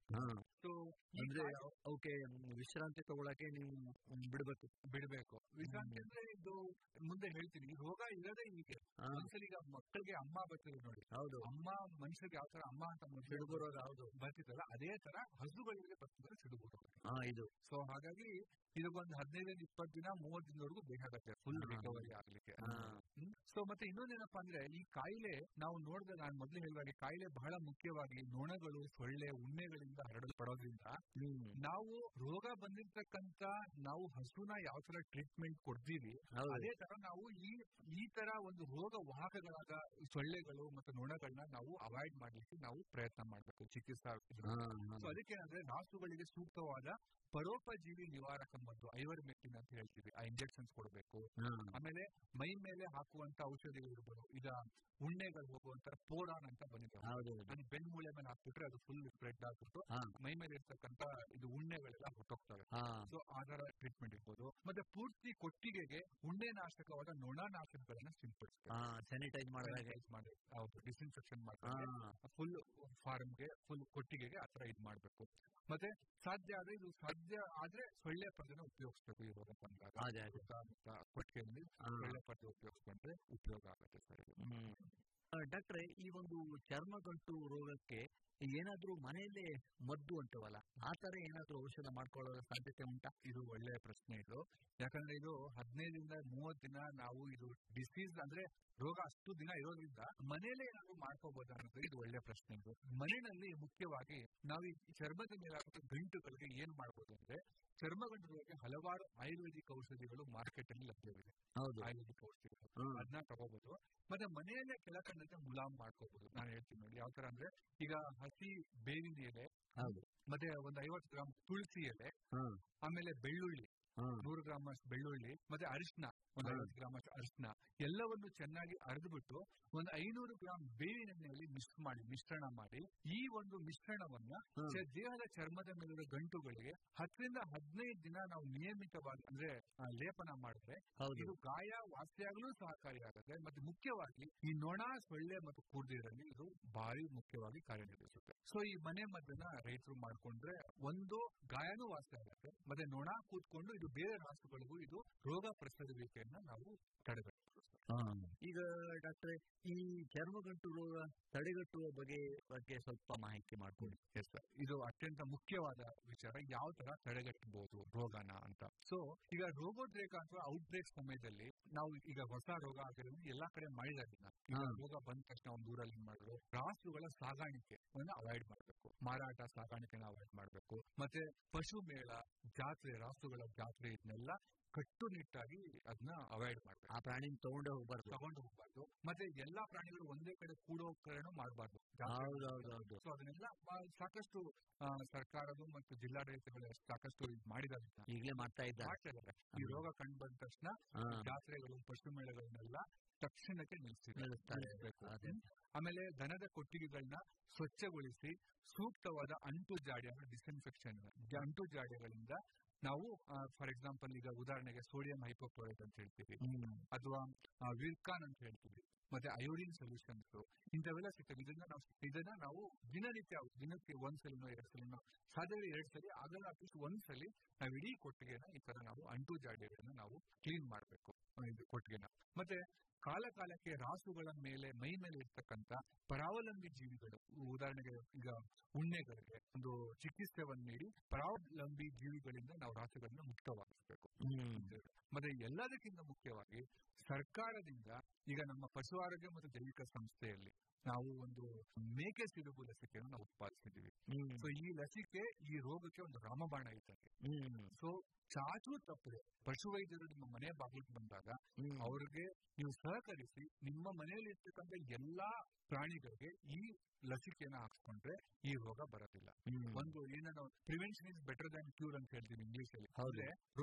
ಹಾ. ಸೊ ಅಂದ್ರೆ ಅವ್- ಅವಕ್ಕೆ ವಿಶ್ರಾಂತಿ ತಗೊಳಕ್ಕೆ ನೀವು ಬಿಡ್ಬೇಕು ಬಿಡಬೇಕು ವಿಶ್ರಾಂತಿ ಅಂದ್ರೆ ಇದು ಮುಂದೆ ಹೇಳ್ತೀನಿ ಈ ರೋಗ ಇರೋದೇ ಹೀಗೆ ಹಾ. ಒಂದ್ಸಲ ಈಗ ಮಕ್ಕಳಿಗೆ ಅಮ್ಮ ಬರ್ತಿದೆ ನೋಡಿ ಹೌದು ಅಮ್ಮ ಮನುಷ್ಯರಿಗೆ ಯಾವ ತರ ಅಮ್ಮ ಅಂತ ಮೊದ್ಲು ಸಿಡುಬು ರೋಗ ಹೌದು ಬರ್ತಿದ್ದಲ್ಲ ಅದೇ ತರ ಹಸುಗಳಿಗೆ ಬರ್ತಿದ್ರೆ ಸಿಡುಬು ರೋಗ ಹಾ ಇದು ಸೊ ಹಾಗಾಗಿ ಇದಕ್ಕೊಂದು ಹದಿನೈದರಿಂದ ಇಪ್ಪತ್ತು ದಿನ ಮೂವತ್ತು ದಿನದವರೆಗೂ ಬೇಕಾಗತ್ತೆ ಫುಲ್ ಹಾ. ರಿಕವರಿ ಆಗ್ಲಿಕ್ಕೆ ಹಾ. ಸೊ ಮತ್ತೆ ಇನ್ನೊಂದೇನಪ್ಪಾ ಅಂದ್ರೆ ಈ ಕಾಯಿಲೆ ನಾವು ನೋಡಿದ್ರೆ ನಾನು ಮೊದಲು ಹೇಳಿದಾಗೆ ಕಾಯಿಲೆ ಬಹಳ ಮುಖ್ಯವಾಗಿ ನೊಣಗಳು ಸೊಳ್ಳೆ ಉಣ್ಣೆಗಳಿಂದ ಹರಡಲ್ಪಡೋದ್ರಿಂದ ಹ್ಮ್ ನಾವು ರೋಗ ಬಂದಿರ್ತಕ್ಕಂತ ನಾವು ಹಸುನ ಯಾವ ತರ ಟ್ರೀಟ್ಮೆಂಟ್ ಕೊಡ್ತೀವಿ ಹೌದು ಅದೇ ತರ ನಾವು ಈ ಈ ತರ ಒಂದು ರೋಗ ವಾಹಕಗಳಾದ ಸೊಳ್ಳೆಗಳು ಮತ್ತು ನೊಣಗಳನ್ನ ನಾವು ಅವಾಯ್ಡ್ ಮಾಡ್ಲಿಕ್ಕೆ ನಾವು ಪ್ರಯತ್ನ ಮಾಡ್ಬೇಕು ಚಿಕಿತ್ಸಾ ಹಾ, ಸೊ ಅದಕ್ಕೆ ಅಂದ್ರೆ ರಾಸುಗಳಿಗೆ ಸೂಕ್ತವಾದ ಪರೋಪಜೀವಿ ನಿವಾರಕ ಮದ್ದು ಐವರ್ಮೆಕ್ಟಿನ್ ಅಂತ ಹೇಳ್ತೀವಿ ಆ ಇಂಜೆಕ್ಷನ್ಸ್ ಕೊಡಬೇಕು ಹಾ, ಆಮೇಲೆ ಮೈ ಮೇಲೆ ಹಾಕುವಂತ ಔಷಧಿಗಳು ಇರ್ಬೋದು ಈಗ ಉಣ್ಣೆಗಳು ಹೋಗುವಂತ ಪೋಡಾನ್ ಅಂತ ಬಂದಿದೆ ಹೌದು ಅದು ಬೆನ್ಮೂಳೆ ಮೇಲೆ ಹಾಕ್ಬಿಟ್ರೆ ಅದು ಫುಲ್ ಸ್ಪ್ರೆಡ್ ಆಗ್ಬಿಟ್ಟು ಹಾ. ಮೈ ಮೇಲೆ ಇರ್ತಕ್ಕಂತ ಇದು ಉಣ್ಣೆಗಳೆಲ್ಲ ಹೊಟ್ಟೋಗ್ತವೆ ಹಾ ಸೊ ಆ ತರ ಟ್ರೀಟ್ಮೆಂಟ್ ಇರ್ಬೋದು ಮತ್ತೆ ಪೂರ್ತಿ ಕೊಟ್ಟಿಗೆಗೆ ಉಣ್ಣೆ ನಾಶಕವಾದ ನೊಣ ನಾಶಕಗಳನ್ನ ಸಿಂಪಡಿಸ್ಬೇಕು ಹಾ ಸ್ಯಾನಿಟೈಸ್ ಮಾಡಿದಾಗ Sanitize ಮಾಡಿ ಹೌದು ಡಿಸ್ಇನ್ಫೆಕ್ಷನ್ ಹಾ ಮಾಡ್ತಾರೆ ಫುಲ್ ಫಾರ್ಮ್ಗೆ ಫುಲ್ ಕೊಟ್ಟಿಗೆಗೆ ಆತರ ಇದು ಮಾಡ್ಬೇಕು ಮತ್ತೆ ಸಾಧ್ಯ ಆದ್ರೆ ಇದು ಸಾಧ್ಯ ಆದ್ರೆ ಸೊಳ್ಳೆ ಪರ್ದೆನ ಉಪಯೋಗಿಸ್ಬೇಕು ಈ ರೋಗ ಬಂದಾಗ ಅದೇ ಅದೇ ಸುತ್ತಮುತ್ತ ಕೊಟ್ಟಿಗೆಯಲ್ಲಿ ಹಾ. ಸೊಳ್ಳೆ ಪರ್ದೆ ಉಪಯೋಗಿಸ್ಕೊಂಡ್ರೆ ಉಪಯೋಗ ಆಗುತ್ತೆ ಸರ್ ಇದು ಹ್ಮ್. ಆ, ಡಾಕ್ಟ್ರೆ ಈ ಒಂದು ಚರ್ಮಗಂಟು ರೋಗಕ್ಕೆ ಏನಾದ್ರೂ ಮನೆಯಲ್ಲೇ ಮದ್ದು ಅಂತವಲ್ಲ ಆ ತರ ಏನಾದ್ರೂ ಔಷಧ ಮಾಡ್ಕೊಳ್ಳೋ ಸಾಧ್ಯತೆ ಉಂಟಾ ಇದು ಒಳ್ಳೆಯ ಪ್ರಶ್ನೆ ಇದು ಯಾಕಂದ್ರೆ ಇದು ಹದಿನೈದರಿಂದ ಮೂವತ್ತು ದಿನ ನಾವು ಇದು ಡಿಸೀಸ್ ಅಂದ್ರೆ ರೋಗ ಅಷ್ಟು ದಿನ ಇರೋದ್ರಿಂದ ಮನೇಲೆ ಏನಾದ್ರು ಮಾಡ್ಕೋಬಹುದು ಅನ್ನೋದು ಇದು ಒಳ್ಳೆ ಪ್ರಶ್ನೆ ಇದು ಮನೆಯಲ್ಲಿ ಮುಖ್ಯವಾಗಿ ನಾವು ಈ ಚರ್ಮದ ಮೇಲೆ ಹಾಕುವ ಗಂಟುಗಳಿಗೆ ಏನ್ ಮಾಡ್ಬೋದು ಅಂದ್ರೆ ಚರ್ಮ ಗಂಟುಗಳಿಗೆ ಹಲವಾರು ಆಯುರ್ವೇದಿಕ್ ಔಷಧಿಗಳು ಮಾರ್ಕೆಟ್ ಅಲ್ಲಿ ಲಭ್ಯವಿದೆ ಹೌದು ಆಯುರ್ವೇದಿಕ್ ಔಷಧಿಗಳು ಹ್ಮ್. ಅದನ್ನ ತಗೋಬಹುದು ಮತ್ತೆ ಮನೆಯಲ್ಲೇ ಕೆಳಕಂಡಂತೆ ಮುಲಾಮ್ ಮಾಡ್ಕೋಬಹುದು ನಾನು ಹೇಳ್ತೀನಿ ನೋಡಿ ಯಾವ ತರ ಅಂದ್ರೆ ಈಗ ಹಸಿ ಬೇವಿನ ಎಲೆ ಹೌದು ಮತ್ತೆ ಒಂದು ಐವತ್ತು ಗ್ರಾಮ್ ತುಳಸಿ ಎಲೆ ಹ್ಮ್. ಆಮೇಲೆ ಬೆಳ್ಳುಳ್ಳಿ ಹ್ಮ್. ನೂರು ಗ್ರಾಮ್ ಅಷ್ಟು ಬೆಳ್ಳುಳ್ಳಿ ಮತ್ತೆ ಅರಿಶಿನ ಒಂದು ಹ್ಮ್. ಐವತ್ತು ಗ್ರಾಮ್ ಅಷ್ಟು ಅರಿಶಿನ ಎಲ್ಲವನ್ನು ಚೆನ್ನಾಗಿ ಅರೆದ್ಬಿಟ್ಟು ಒಂದು ಐನೂರು ಗ್ರಾಮ್ ಬೇವಿನ ಎಣ್ಣೆಯಲ್ಲಿ ಮಿಕ್ಸ್ ಮಾಡಿ ಮಿಶ್ರಣ ಮಾಡಿ ಈ ಒಂದು ಮಿಶ್ರಣವನ್ನ ಹ್ಮ್. ಚ- ದೇಹದ ಚರ್ಮದ ಮೇಲಿರೋ ಗಂಟುಗಳಿಗೆ ಹತ್ತರಿಂದ ಹದಿನೈದು ದಿನ ನಾವು ನಿಯಮಿತವಾಗಿ ಅಂದ್ರೆ ಆ, ಲೇಪನ ಮಾಡಿದ್ರೆ ಹೌದು ಇದು ಗಾಯ ವಾಸಿಯಾಗಲು ಸಹಕಾರಿಯಾಗುತ್ತೆ ಮತ್ತೆ ಮುಖ್ಯವಾಗಿ ಈ ನೊಣ ಸೊಳ್ಳೆ ಮತ್ತು ಕೂರ್ದಿರಲ್ಲಿ ಇದು ಭಾರಿ ಮುಖ್ಯವಾಗಿ ಕಾರ್ಯನಿರ್ವಹಿಸುತ್ತೆ ಸೊ ಈ ಮನೆ ಮದ್ದನ್ನ ರೈತರು ಮಾಡ್ಕೊಂಡ್ರೆ ಒಂದು ಗಾಯನೂ ವಾಸಿ ಆಗುತ್ತೆ ಮತ್ತೆ ನೊಣ ಕೂತ್ಕೊಂಡು ಇದು ಬೇರೆ ರಾಸುಗಳಿಗೂ ಇದು ರೋಗ ಪ್ರಸರುವಿಕೆಯನ್ನ ನಾವು ತಡೆಗಟ್ಟಬಹುದು ಹಾ. ಈಗ ಡಾಕ್ಟ್ರೆ ಈ ಚರ್ಮಗಂಟು ರೋಗ ತಡೆಗಟ್ಟುವ ಬಗೆ ಬಗ್ಗೆ ಸ್ವಲ್ಪ ಮಾಹಿತಿ ಮಾಡ್ಕೊಡಿ ಎಸ್ ಸರ್ ಇದು ಅತ್ಯಂತ ಮುಖ್ಯವಾದ ವಿಚಾರ ಯಾವ ತರ ತಡೆಗಟ್ಟಬಹುದು ರೋಗನ ಅಂತ ಸೊ ಈಗ ರೋಗೋದ್ರೇಕ ಅಥವಾ ಔಟ್ಬ್ರೇಕ್ ಸಮಯದಲ್ಲಿ ನಾವು ಈಗ ಹೊಸ ರೋಗ ಆಗಿರೋದು ಎಲ್ಲಾ ಕಡೆ ಮಾಡಿದಾಗಿಲ್ಲ ಈಗ ಹಾ. ರೋಗ ಬಂದ ತಕ್ಷಣ ಒಂದು ಊರಲ್ಲಿ ಏನ್ ಮಾಡಿದ್ರು ರಾಸುಗಳ ಸಾಗಾಣಿಕೆ ಅವಾಯ್ಡ್ ಮಾಡಬೇಕು ಮಾರಾಟ ಸಾಗಾಣಿಕೆನ ಅವಾಯ್ಡ್ ಮಾಡಬೇಕು ಮತ್ತೆ ಪಶು ಮೇಳ ಜಾತ್ರೆ ರಾಸುಗಳ ಜಾತ್ರೆ ಇದನ್ನೆಲ್ಲ ಕಟ್ಟುನಿಟ್ಟಾಗಿ ಅದನ್ನ ಅವಾಯ್ಡ್ ಮಾಡಬೇಕು ಆ ಪ್ರಾಣಿನ ತಗೊಂಡೇ ಹೋಗ್ಬಾರ್ದು ತಗೊಂಡು ಹೋಗ್ಬಾರ್ದು ಮತ್ತೆ ಎಲ್ಲಾ ಪ್ರಾಣಿಗಳು ಒಂದೇ ಕಡೆ ಕೂಡೋ ಕಡೆನೂ ಮಾಡಬಾರ್ದು ಹೌದು ಹೌದು ಹೌದು ಸೊ ಅದನ್ನೆಲ್ಲ ಬಾ- ಸಾಕಷ್ಟು ಆ, ಸರ್ಕಾರದು ಮತ್ತು ಜಿಲ್ಲಾಡಳಿತಗಳು ಸಾಕಷ್ಟು ಇದ್ ಮಾಡಿದ್ದಾರೆ ಇದನ್ನ. ಈಗಲೇ ಮಾಡ್ತಾ ಇದ್ದಾರೆ ಮಾಡ್ತಾ ಇದ್ದಾರೆ ಈ ರೋಗ ಕಂಡು ಬಂದ ತಕ್ಷಣ ಹಾ. ಜಾತ್ರೆಗಳು ಪಶು ಮೇಳಗಳನ್ನೆಲ್ಲ ತಕ್ಷಣಕ್ಕೆ ನಿಲ್ಲಿಸ್ತಿದೆ ನಿಲ್ಲಿಸ್ತಾರೆ. ನಿಲ್ಲಿಸ್ಬೇಕು. ಅದೇ. ಆಮೇಲೆ ದನದ ಕೊಟ್ಟಿಗೆಗಳನ್ನ ಸ್ವಚ್ಛಗೊಳಿಸಿ ಸೂಕ್ತವಾದ ಅಂಟು ಜಾಡಿ ಅಂದ್ರೆ ಡಿಸ್ಇನ್ಫೆಕ್ಷನ್ ಅಂಟು ಜಾಡಿಗಳಿಂದ ನಾವು ಫಾರ್ ಎಕ್ಸಾಂಪಲ್ ಈಗ ಉದಾಹರಣೆಗೆ ಸೋಡಿಯಂ ಹೈಪೋಕ್ಲೋರೈಡ್ ಅಂತ ಹೇಳ್ತೀವಿ ಹ್ಮ್. ಅಥವಾ ವಿರ್ಕಾನ್ ಅಂತ ಹೇಳ್ತೀವಿ ಮತ್ತೆ ಅಯೋಡಿನ್ ಸೊಲ್ಯೂಷನ್ಸ್ ಇಂಥವೆಲ್ಲ ಸಿಗ್ತವೆ ಇದನ್ನ ನಾವು ಇದನ್ನ ನಾವು ದಿನನಿತ್ಯ ದಿನಕ್ಕೆ ಒಂದ್ ಸಲಿನೋ ಎರಡ್ ಸಲಿನೋ ಸಾಧ್ಯವಿದೆ ಎರಡ್ ಸಲ ಆಗಲ್ಲ ಅಟ್ಲೀಸ್ಟ್ ಒಂದ್ ಸಲಿ ನಾವು ಇಡೀ ಕೊಟ್ಟಿಗೆನ ಈ ತರ ನಾವು ಅಂಟು ಜಾಡಿಗಳನ್ನ ನಾವು ಕ್ಲೀನ್ ಮಾಡಬೇಕು ಇದು ಕೊಟ್ಟಿಗೆನ ಮತ್ತೆ ಕಾಲ ಕಾಲಕ್ಕೆ ರಾಸುಗಳ ಮೇಲೆ ಮೈ ಮೇಲೆ ಇರ್ತಕ್ಕಂತ ಪರಾವಲಂಬಿ ಜೀವಿಗಳು ಉದಾಹರಣೆಗೆ ಈಗ ಉಣ್ಣೆಗಳಿಗೆ ಒಂದು ಚಿಕಿತ್ಸೆವನ್ನು ನೀಡಿ ಪರಾವಲಂಬಿ ಜೀವಿಗಳಿಂದ ನಾವು ರಾಸುಗಳನ್ನ ಮುಕ್ತವಾಗಿಸಬೇಕು ಹ್ಮ್. ಮತ್ತೆ ಎಲ್ಲದಕ್ಕಿಂತ ಮುಖ್ಯವಾಗಿ ಸರ್ಕಾರದಿಂದ ಈಗ ನಮ್ಮ ಪಶು ಆರೋಗ್ಯ ಮತ್ತು ಜೈವಿಕ ಸಂಸ್ಥೆಯಲ್ಲಿ ನಾವು ಒಂದು ಮೇಕೆ ಸಿಡುಬು ಲಸಿಕೆಯನ್ನು ನಾವು ಉತ್ಪಾದಿಸಿದ್ದೀವಿ ಹ್ಮ್. ಸೊ ಈ ಲಸಿಕೆ ಈ ರೋಗಕ್ಕೆ ಒಂದು ರಾಮಬಾಣ ಇದ್ದಂಗೆ ಹ್ಮ್. ಸೊ ಚಾಚು ತಪ್ಪದೆ ಪಶುವೈದ್ಯರು ನಿಮ್ಮ ಮನೆ ಬಾಗಿಲಿಗೆ ಬಂದಾಗ ಹ್ಮ್. ಅವ್ರಿಗೆ ನೀವು ಸಹಕರಿಸಿ ನಿಮ್ಮ ಮನೆಯಲ್ಲಿ ಇರ್ತಕ್ಕಂಥ ಎಲ್ಲಾ ಪ್ರಾಣಿಗಳಿಗೆ ಈ ಲಸಿಕೆಯನ್ನ ಹಾಕ್ಸ್ಕೊಂಡ್ರೆ ಈ ರೋಗ ಬರೋದಿಲ್ಲ ಹ್ಮ್. ಒಂದು ಏನೋ prevention is better than cure ಅಂತ ಹೇಳ್ತೀವಿ ಇಂಗ್ಲಿಷ್ ಅಲ್ಲಿ ಹೌದು. ಅಂದ್ರೆ ರೋಗ ತಡೆಗಟ್ಟ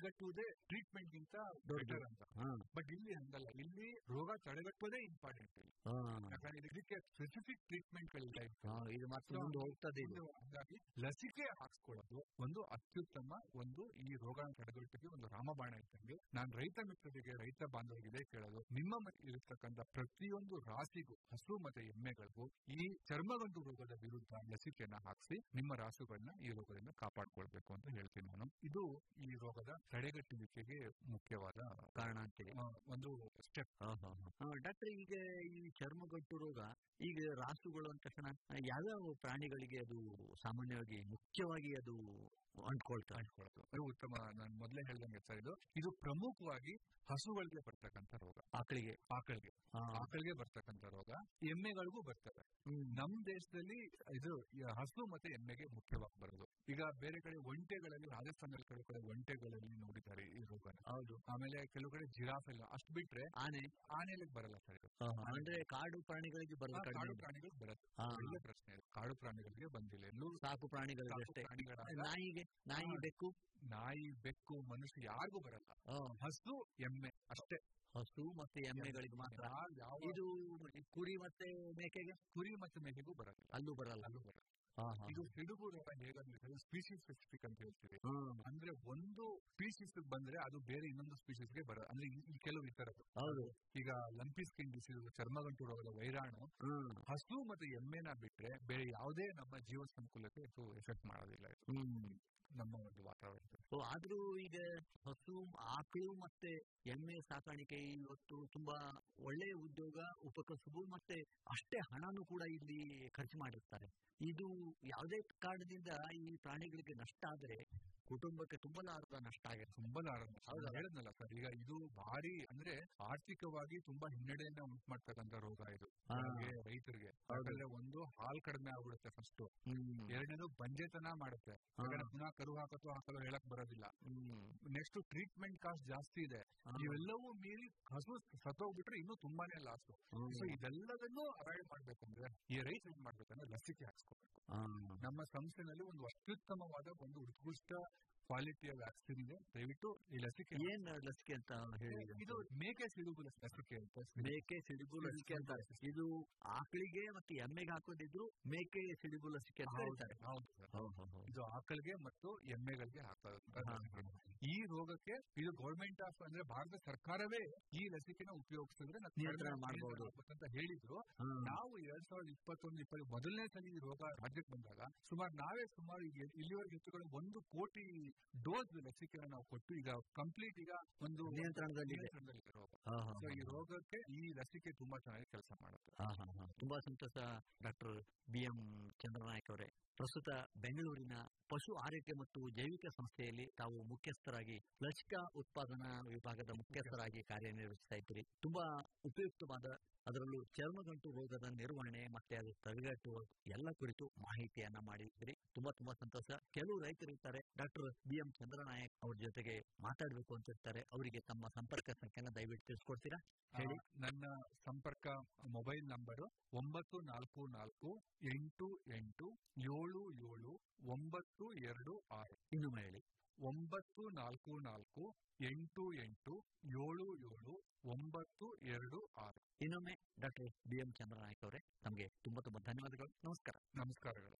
ತಡೆಗಟ್ಟುವುದೇ ಟ್ರೀಟ್ಮೆಂಟ್ ಗಿಂತ ದೊಡ್ಡದು. ಬೆಟರ್ ಅಂತ ಹಾ, ಬಟ್ ಇಲ್ಲಿ ಹಂಗಲ್ಲ ಇಲ್ಲಿ ರೋಗ ತಡೆಗಟ್ಟುವುದೇ ಇಂಪಾರ್ಟೆಂಟ್ ಇಲ್ಲಿ ಹಾ, ಯಾಕಂದ್ರೆ ಇದಕ್ಕೆ ಸ್ಪೆಸಿಫಿಕ್ ಟ್ರೀಟ್ಮೆಂಟ್ ಗಳಿಲ್ಲ ಹಾ, ಇದು ಮತ್ತೆ ಮುಂದೆ ಹೋಗ್ತದೆ ಇದು ಇದು ಹಾಗಾಗಿ ಲಸಿಕೆ ಹಾಕ್ಸ್ಕೊಳ್ಳೋದು ಒಂದು ಅತ್ಯುತ್ತಮ ಒಂದು ಈ ರೋಗ ತಡೆಗಟ್ಟಕ್ಕೆ ಒಂದು ರಾಮಬಾಣ ಇದ್ದಂಗೆ ನಾನು ರೈತ ಮಿತ್ರರಿಗೆ ರೈತ ಬಾಂಧವರಿಗೆ ಇದೇ ಕೇಳೋದು ನಿಮ್ಮ ಮನೆ ಇರತಕ್ಕಂತ ಪ್ರತಿಯೊಂದು ರಾಸಿಗೂ ಹಸು ಮತ್ತೆ ಎಮ್ಮೆಗಳಿಗೂ ಈ ಚರ್ಮಗಂಟು ರೋಗದ ವಿರುದ್ಧ ಲಸಿಕೆಯನ್ನ ಹಾಕಿಸಿ ನಿಮ್ಮ ರಾಸುಗಳನ್ನ ಈ ರೋಗದಿಂದ ಕಾಪಾಡ್ಕೊಳ್ಬೇಕು ಅಂತ ಹೇಳ್ತೀನಿ ನಾನು ಇದು ಈ ರೋಗದ ತಡೆಗಟ್ಟುವಿಕೆಗೆ ಮುಖ್ಯವಾದ ಕಾರಣ ಅಂತೀರಿ ಆ, ಒಂದು ಸ್ಟೆಪ್ ಡಾಕ್ಟರ್ ಈಗ ಈ ಚರ್ಮಗಂಟು ರೋಗ ಈಗ ರಾಸುಗಳು ಅಂದ ತಕ್ಷಣ ಯಾವ್ಯಾವ ಪ್ರಾಣಿಗಳಿಗೆ ಅದು ಸಾಮಾನ್ಯವಾಗಿ ಮುಖ್ಯವಾಗಿ ಅದು ಅಂಟ್ಕೊಳ್ತಾರೆ ಅಂಟ್ಕೊಳ್ಳೋದು ಅದು ಉತ್ತಮ ನಾನು ಮೊದಲೇ ಹೇಳ್ದಂಗೆ ಸರ್ ಇದು ಇದು ಪ್ರಮುಖವಾಗಿ ಹಸುಗಳಿಗೆ ಬರ್ತಕ್ಕಂಥ ರೋಗ ಆಕಳಿಗೆ ಆಕಳಿಗೆ ಆ, ಆಕಳಿಗೆ ಬರ್ತಕ್ಕಂಥ ರೋಗ ಎಮ್ಮೆಗಳಿಗೂ ಬರ್ತವೆ ಹ್ಮ್. ನಮ್ ದೇಶದಲ್ಲಿ ಇದು ಈ ಹಸು ಮತ್ತೆ ಎಮ್ಮೆಗೆ ಮುಖ್ಯವಾಗಿ ಬರೋದು ಈಗ ಬೇರೆ ಕಡೆ ಒಂಟೆಗಳಲ್ಲಿ ರಾಜಸ್ಥಾನದಲ್ಲಿ ಕೆಲವು ಕಡೆ ಒಂಟೆಗಳಲ್ಲಿ ನೋಡಿದ್ದಾರೆ ಈ ರೋಗನ ಹೌದು ಆಮೇಲೆ ಕೆಲವು ಕಡೆ ಜಿರಾಫ್ ಎಲ್ಲ ಅಷ್ಟು ಬಿಟ್ರೆ ಆನೆ ಆನೆಗಳಿಗೆ ಬರಲ್ಲ ಸರ್ ಇದು ಆ, ಅಂದ್ರೆ ಕಾಡು ಪ್ರಾಣಿಗಳಿಗೆ ಆ, ಬರೋದು ಕಾಡು ಕಡಿಮೆ ಪ್ರಾಣಿಗಳಿಗೆ ಬರುತ್ತೆ ಆ, ಒಳ್ಳೆ ಪ್ರಶ್ನೆ ಇದು ಕಾಡು ಪ್ರಾಣಿಗಳಿಗೆ ಬಂದಿಲ್ಲ ಎಲ್ಲೂ ಸಾಕು ಪ್ರಾಣಿಗಳಿಗೆ ಸಾಕು ಅಷ್ಟೇ ಪ್ರಾಣಿಗಳಾದ ನಾಯಿಗೆ ನಾಯಿ ಆ, ಬೆಕ್ಕು ನಾಯಿ ಬೆಕ್ಕು ಮನುಷ್ಯ ಯಾರಿಗೂ ಬರಲ್ಲ ಆ, ಹಸು ಎಮ್ಮೆ ಅಷ್ಟೇ ಹಸು ಮತ್ತೆ ಎಮ್ಮೆಗಳಿಗೆ ಮಾತ್ರ ಯಾರ್ ಯಾವ ಇದು ಈ ಕುರಿ ಮತ್ತೆ ಮೇಕೆಗೆ ಕುರಿ ಮತ್ತು ಮೇಕೆಗೂ ಬರಲ್ಲ ಅಲ್ಲೂ ಬರಲ್ಲ ಅಲ್ಲೂ ಬರಲ್ಲ ಆ, ಹಾ. ಇದು ಸಿಡುಬು ರೋಗ ಹೇಗಂದ್ರೆ ಸ್ಪೀಶೀಸ್ ಸ್ಪೆಸಿಫಿಕ್ ಅಂತ ಹೇಳ್ತೀವಿ ಹ್ಮ್. ಅಂದ್ರೆ ಒಂದು ಸ್ಪೀಶೀಸ್ ಬಂದ್ರೆ ಅದು ಬೇರೆ ಇನ್ನೊಂದು species ಗೆ ಬರ ಅಂದ್ರೆ ಈ- ಈ ಕೆಲವು ಈ ತರದ್ದು ಹೌದು ಈಗ ಲಂಪಿ ಸ್ಕಿನ್ ಡಿಸೀಸ್ ಚರ್ಮಗಂಟು ರೋಗದ ವೈರಾಣು ಹ್ಮ್ ಹಸು ಮತ್ತೆ ಎಮ್ಮೆನ ಬಿಟ್ರೆ ಬೇರೆ ಯಾವುದೇ ನಮ್ಮ ಜೀವ ಸಂಕುಲಕ್ಕೆ ಇದು ಎಫೆಕ್ಟ್ ಮಾಡೋದಿಲ್ಲ ಇದು ಹ್ಮ್ ನಮ್ಮ ಒಂದು ವಾತಾವರಣದಲ್ಲಿ ಸೊ ಆದ್ರೂ ಈಗ ಹಸು ಆಕಳು ಮತ್ತೆ ಎಮ್ಮೆ ಸಾಕಾಣಿಕೆ ಇವತ್ತು ತುಂಬಾ ಒಳ್ಳೆಯ ಉದ್ಯೋಗ ಉಪಕಸಬು ಮತ್ತೆ ಅಷ್ಟೇ ಹಣನೂ ಕೂಡ ಇಲ್ಲಿ ಖರ್ಚು ಮಾಡಿರ್ತಾರೆ ಇದು ಯಾವುದೇ ಕಾರಣದಿಂದ ಈ ಪ್ರಾಣಿಗಳಿಗೆ ನಷ್ಟ ಆದ್ರೆ ಕುಟುಂಬಕ್ಕೆ ತುಂಬಲಾರದ ನಷ್ಟ ಆಗುತ್ತೆ ತುಂಬಾ ನಾರಾಯಣ ಹೌದಾ? ಹೇಳಿದ್ನಲ್ಲ ಸರ್ ಈಗ ಇದು ಭಾರಿ ಅಂದ್ರೆ ಆರ್ಥಿಕವಾಗಿ ತುಂಬಾ ಹಿನ್ನಡೆಯನ್ನ ಉಂಟು ಮಾಡ್ತಕ್ಕಂಥ ರೋಗ ಇದು ಹಾ. ನಮ್ಗೆ ರೈತರಿಗೆ ಯಾಕಂದ್ರೆ ಒಂದು ಹಾಲ್ ಕಡಿಮೆ ಆಗ್ಬಿಡುತ್ತೆ ಫಸ್ಟ್ ಹ್ಮ್ ಎರಡನೇದು ಬಂಜೆತನ ಮಾಡುತ್ತೆ ಹಾ. ಯಾಕಂದ್ರೆ ಪುನಃ ಕರು ಹಾಕತ್ತೋ ಹಾಕಲು ಹೇಳಕ್ ಬರೋದಿಲ್ಲ ಹ್ಮ್ ನೆಕ್ಸ್ಟ್ ಟ್ರೀಟ್ಮೆಂಟ್ ಕಾಸ್ಟ್ ಜಾಸ್ತಿ ಇದೆ ಹಾ. ಇವೆಲ್ಲವೂ ಮೀರಿ ಹಸು ಸತ್ತೋಗ್ಬಿಟ್ರೆ ಇನ್ನೂ ತುಂಬಾನೇ ಲಾಸ್ ಹ್ಮ್. ಸೊ ಇದೆಲ್ಲದನ್ನು ಅವಾಯ್ಡ್ ಮಾಡ್ಬೇಕಂದ್ರೆ ಈ ರೈತ ಏನ್ ಮಾಡ್ಬೇಕಂದ್ರೆ ಲಸಿಕೆ ಹಾಕ್ಸ್ಕೋಬೇಕು ಆ, ನಮ್ಮ ಸಂಸ್ಥೆನಲ್ಲಿ ಒಂದು ಅತ್ಯುತ್ತಮವಾದ ಒಂದು ಉತ್ಕೃಷ್ಟ ಕ್ವಾಲಿಟಿಯ ವ್ಯಾಕ್ಸಿನ್ ಇದೆ ದಯವಿಟ್ಟು ಈ ಲಸಿಕೆ ಏನ್ ಲಸಿಕೆ ಅಂತ ಹೇಳಿ ಇದು ಮೇಕೆ ಸಿಡುಬು ಲಸಿಕೆ ಅಂತ ಮೇಕೆ ಸಿಡಿಬು ಲಸಿಕೆ ಅಂತಾರೆ ಇದು ಆಕಳಿಗೆ ಮತ್ತೆ ಎಮ್ಮೆಗೆ ಹಾಕೋದಿದ್ರು ಮೇಕೆ ಸಿಡಿಬು ಲಸಿಕೆ ಅಂತ ಹೇಳ್ತಾರೆ ಹೌದು ಸರ್ ಹೌದು, ಹೌದು, ಹೌದು. ಇದು ಆಕಳಿಗೆ ಮತ್ತು ಎಮ್ಮೆಗಳಿಗೆ ಹಾಕೋದು ಹಾ, ಈ ರೋಗಕ್ಕೆ ಇದು ಗೌರ್ಮೆಂಟ್ ಆಫ್ ಅಂದ್ರೆ ಭಾರತ ಸರ್ಕಾರವೇ ಈ ಲಸಿಕೆನ ಉಪಯೋಗಿಸಿದ್ರೆ ನಾವು ನಿಯಂತ್ರಣ ಕಡಿಮೆ ಮಾಡ್ಬೋದು. ಮಾಡ್ಬೋದು ಅಂತ ಹೇಳಿದ್ರು ಹ್ಮ್. ನಾವು ಎರಡ್ ಸಾವಿರದ ಇಪ್ಪತ್ತೊಂದು ಇಪ್ಪತ್ತು ಮೊದಲನೇ ಸಲ ಈ ರೋಗ ರಾಜ್ಯಕ್ಕೆ ಬಂದಾಗ ಸುಮಾರು ನಾವೇ ಸುಮಾರು ಈಗ ಇಲ್ಲಿವರೆಗೆ ಹೆಚ್ಚು ಒಂದು ಕೋಟಿ ಡೋಸ್ ಲಸಿಕೆನ ನಾವು ಕೊಟ್ಟು ಈಗ ಕಂಪ್ಲೀಟ್ ಈಗ ಒಂದು ನಿಯಂತ್ರಣದಲ್ಲಿದೆ ನಿಯಂತ್ರಣದಲ್ಲಿದೆ ರೋಗ ಹಾ, ಹಾ, ಸೊ ಈ ಹಾ. ರೋಗಕ್ಕೆ ಈ ಲಸಿಕೆ ತುಂಬಾ ಚೆನ್ನಾಗಿ ಕೆಲಸ ಮಾಡುತ್ತೆ ಹಾ, ಹಾ, ಹಾ. ತುಂಬಾ ಸಂತೋಷ ಡಾಕ್ಟರ್ ಬಿ ಎಂ ಚಂದ್ರನಾಯಕ್ ಅವರೇ ಪ್ರಸ್ತುತ ಬೆಂಗಳೂರಿನ ಪಶು ಆರೋಗ್ಯ ಮತ್ತು ಜೈವಿಕ ಸಂಸ್ಥೆಯಲ್ಲಿ ತಾವು ಮುಖ್ಯಸ್ಥರಾಗಿ ಲಸಿಕಾ ಉತ್ಪಾದನಾ ವಿಭಾಗದ ಮುಖ್ಯಸ್ಥರಾಗಿ ಕಾರ್ಯನಿರ್ವಹಿಸ್ತಾ ಇದ್ದೀರಿ ತುಂಬಾ ಉಪಯುಕ್ತವಾದ ಅದರಲ್ಲೂ ಚರ್ಮಗಂಟು ರೋಗದ ನಿರ್ವಹಣೆ ಮತ್ತೆ ಅದು ತಡೆಗಟ್ಟುವ ಎಲ್ಲ ಕುರಿತು ಮಾಹಿತಿಯನ್ನ ಮಾಡಿದ್ರಿ ತುಂಬಾ ತುಂಬಾ ಸಂತೋಷ ಕೆಲವು ರೈತರು ಇರ್ತಾರೆ ಡಾಕ್ಟರ್ ಬಿ ಎಂ ಚಂದ್ರನಾಯಕ್ ಅವ್ರ ಜೊತೆಗೆ ಮಾತಾಡ್ಬೇಕು ಅಂತ ಇರ್ತಾರೆ ಅವರಿಗೆ ತಮ್ಮ ಸಂಪರ್ಕ ಸಂಖ್ಯೆನ ದಯವಿಟ್ಟು ತಿಳಿಸ್ಕೊಡ್ತೀರಾ ಹೇಳಿ. ಆ, ನನ್ನ ಸಂಪರ್ಕ ಮೊಬೈಲ್ ನಂಬರು ಒಂಬತ್ತು ನಾಲ್ಕು ನಾಲ್ಕು ಎಂಟು ಎಂಟು ಏಳು ಏಳು ಒಂಬತ್ತು ಎರಡು ಆರು ಇನ್ನೊಮ್ಮೆ ಹೇಳಿ ಒಂಬತ್ತು ನಾಲ್ಕು ನಾಲ್ಕು ಎಂಟು ಎಂಟು ಏಳು ಏಳು ಒಂಬತ್ತು ಎರಡು ಆರು ಇನ್ನೊಮ್ಮೆ ಡಾಕ್ಟರ್ ಬಿ ಎಂ ಚಂದ್ರನಾಯಕ್ ಅವರೇ ತಮಗೆ ತುಂಬಾ ತುಂಬಾ ಧನ್ಯವಾದಗಳು ನಮಸ್ಕಾರ ನಮಸ್ಕಾರಗಳು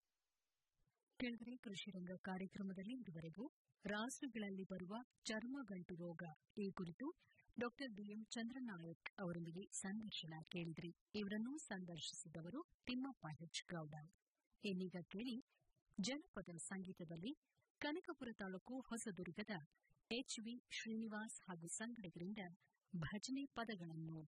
ಕೆಳಗಡೆ ಕೃಷಿ ರಂಗ ಕಾರ್ಯಕ್ರಮದಲ್ಲಿ ಇದುವರೆಗೂ ರಾಸುಗಳಲ್ಲಿ ಬರುವ ಚರ್ಮಗಂಟು ರೋಗ ಈ ಕುರಿತು ಡಾಕ್ಟರ್ ಬಿಎಂ ಚಂದ್ರನಾಯಕ್ ಅವರೊಂದಿಗೆ ಸಂದರ್ಶನ ಕೇಳಿದ್ರಿ ಇವರನ್ನು ಸಂದರ್ಶಿಸಿದವರು ತಿಮ್ಮಪ್ಪ ಹೆಚ್ ಗೌಡ ಇನ್ನೀಗ ಕೇಳಿ ಜನಪದ ಸಂಗೀತದಲ್ಲಿ ಕನಕಪುರ ತಾಲೂಕು ಹೊಸದುರ್ಗದ ಎಚ್ ವಿ ಶ್ರೀನಿವಾಸ್ ಹಾಗೂ ಸಂಗಡಿಗರಿಂದ ಭಜನೆ ಪದಗಳನ್ನು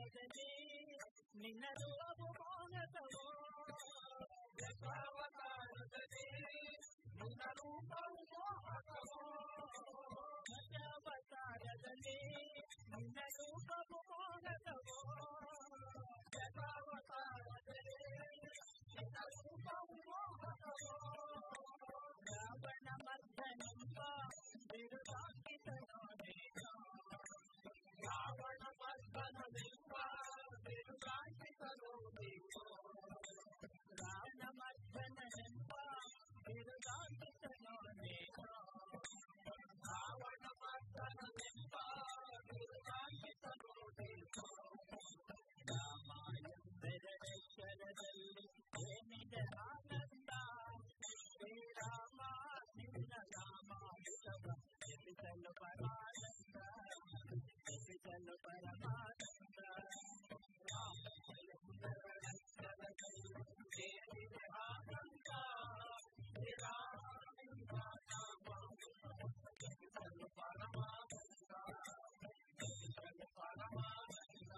ದಶಾವತಾರದಲ್ಲಿ ನಿನ್ನ ರೂಪವು ಮಾನಸವೋ ದಶಾವತಾರದಲ್ಲಿ ನಿನ್ನ ರೂಪವು ಮೋಹಕವೋ ದಶಾವತಾರದಲ್ಲಿ ನಿನ್ನ ರೂಪವು ಮಾನಸವೋ ದಶಾವತಾರದಲ್ಲಿ ನಿನ್ನ ರೂಪವು ಮೋಹಕವೋ ರಾವಣ ಮರ್ದನೆಂಬ ಬಿರುದಾಂಕಿತನೋ ನೀನು ರಾವಣ ಮರ್ದನವೆಂಬ ಬಿರುದಾಂಕಿತನೋ ನೀನು ರಾವಣ ಮರ್ದನನೆಂಬ ಬಿರುದಾಂಕಿತನೋ ನೀನು ರಾವಣ ಮರ್ದನವೆಂಬ ಬಿರುದಾಂಕಿತನೋ ನೀನು ರಾಮಾಯಣದಲ್ಲಿ ಏನಿದೆ ಆನಂದ ಶ್ರೀರಾಮ ನಿನ್ನ ನಾಮಾಮೃತವ ಜಪಿಸಲು ಪರಮಾನಂದ ಜಪಿಸಲು ಪರಮಾನಂದ ಏನಿದೆ ಆನಂದ ಶ್ರೀರಾಮ ನಿನ್ನ ನಾಮಾಮೃತವ ಜಪಿಸಲು ಪರಮಾನಂದ ಜಪಿಸಲು ಪರಮಾನಂದ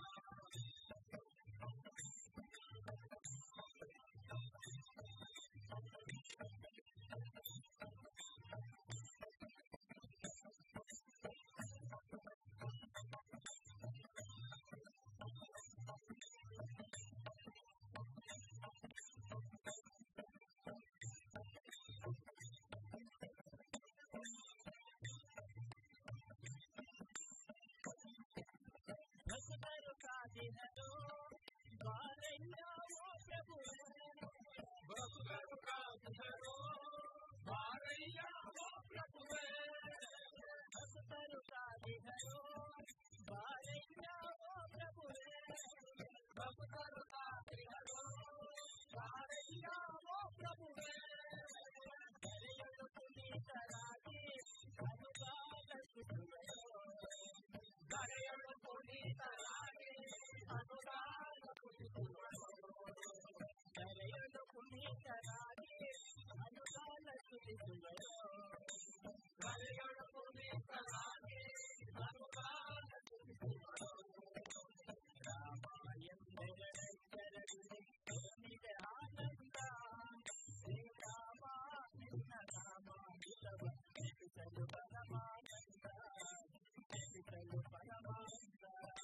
ಭಕ್ತರು ಕಾದಿನದು ಬಾರಯ್ಯ ಓ ಪ್ರಭು ಭಕ್ತರು ಕಾದಿನದು ಬಾರಯ್ಯ ಓ ಪ್ರಭುವೇ ಭಕ್ತರು ಕಾದಿನದು ಬಾರಯ್ಯ ಓ ಪ್ರಭುವೇ ಭಕ್ತರು ಕಾದಿನದು ಬಾರಯ್ಯ ಓ ಪ್ರಭುವೇ ಕರೆಯಲು ಪುನೀತರಾಗಿ ಅನುಗಾಲ ಸುತ್ತುವರು ಕರೆಯಲು ಪುನೀತರಾಗಿ ಅನುರಾಗ ಕುರಿತುವರು ಕರೆಯಲು ಪುನೀತರಾಗಿ ಅನುರಾಗ ಕುರಿತುವರು ಕರೆಯಲು ಪುನೀತರಾಗಿ ಅನುರಾಗ ಕುರಿತುವರು ರಾಮಾಯಣದಲ್ಲಿ ಏನಿದೆ ಆನಂದ ಶ್ರೀರಾಮ ನಿನ್ನ ನಾಮಾಮೃತವ ಜಪಿಸಲು ಪರಮಾನಂದ ಜಪಿಸಲು ಪರಮಾನಂದ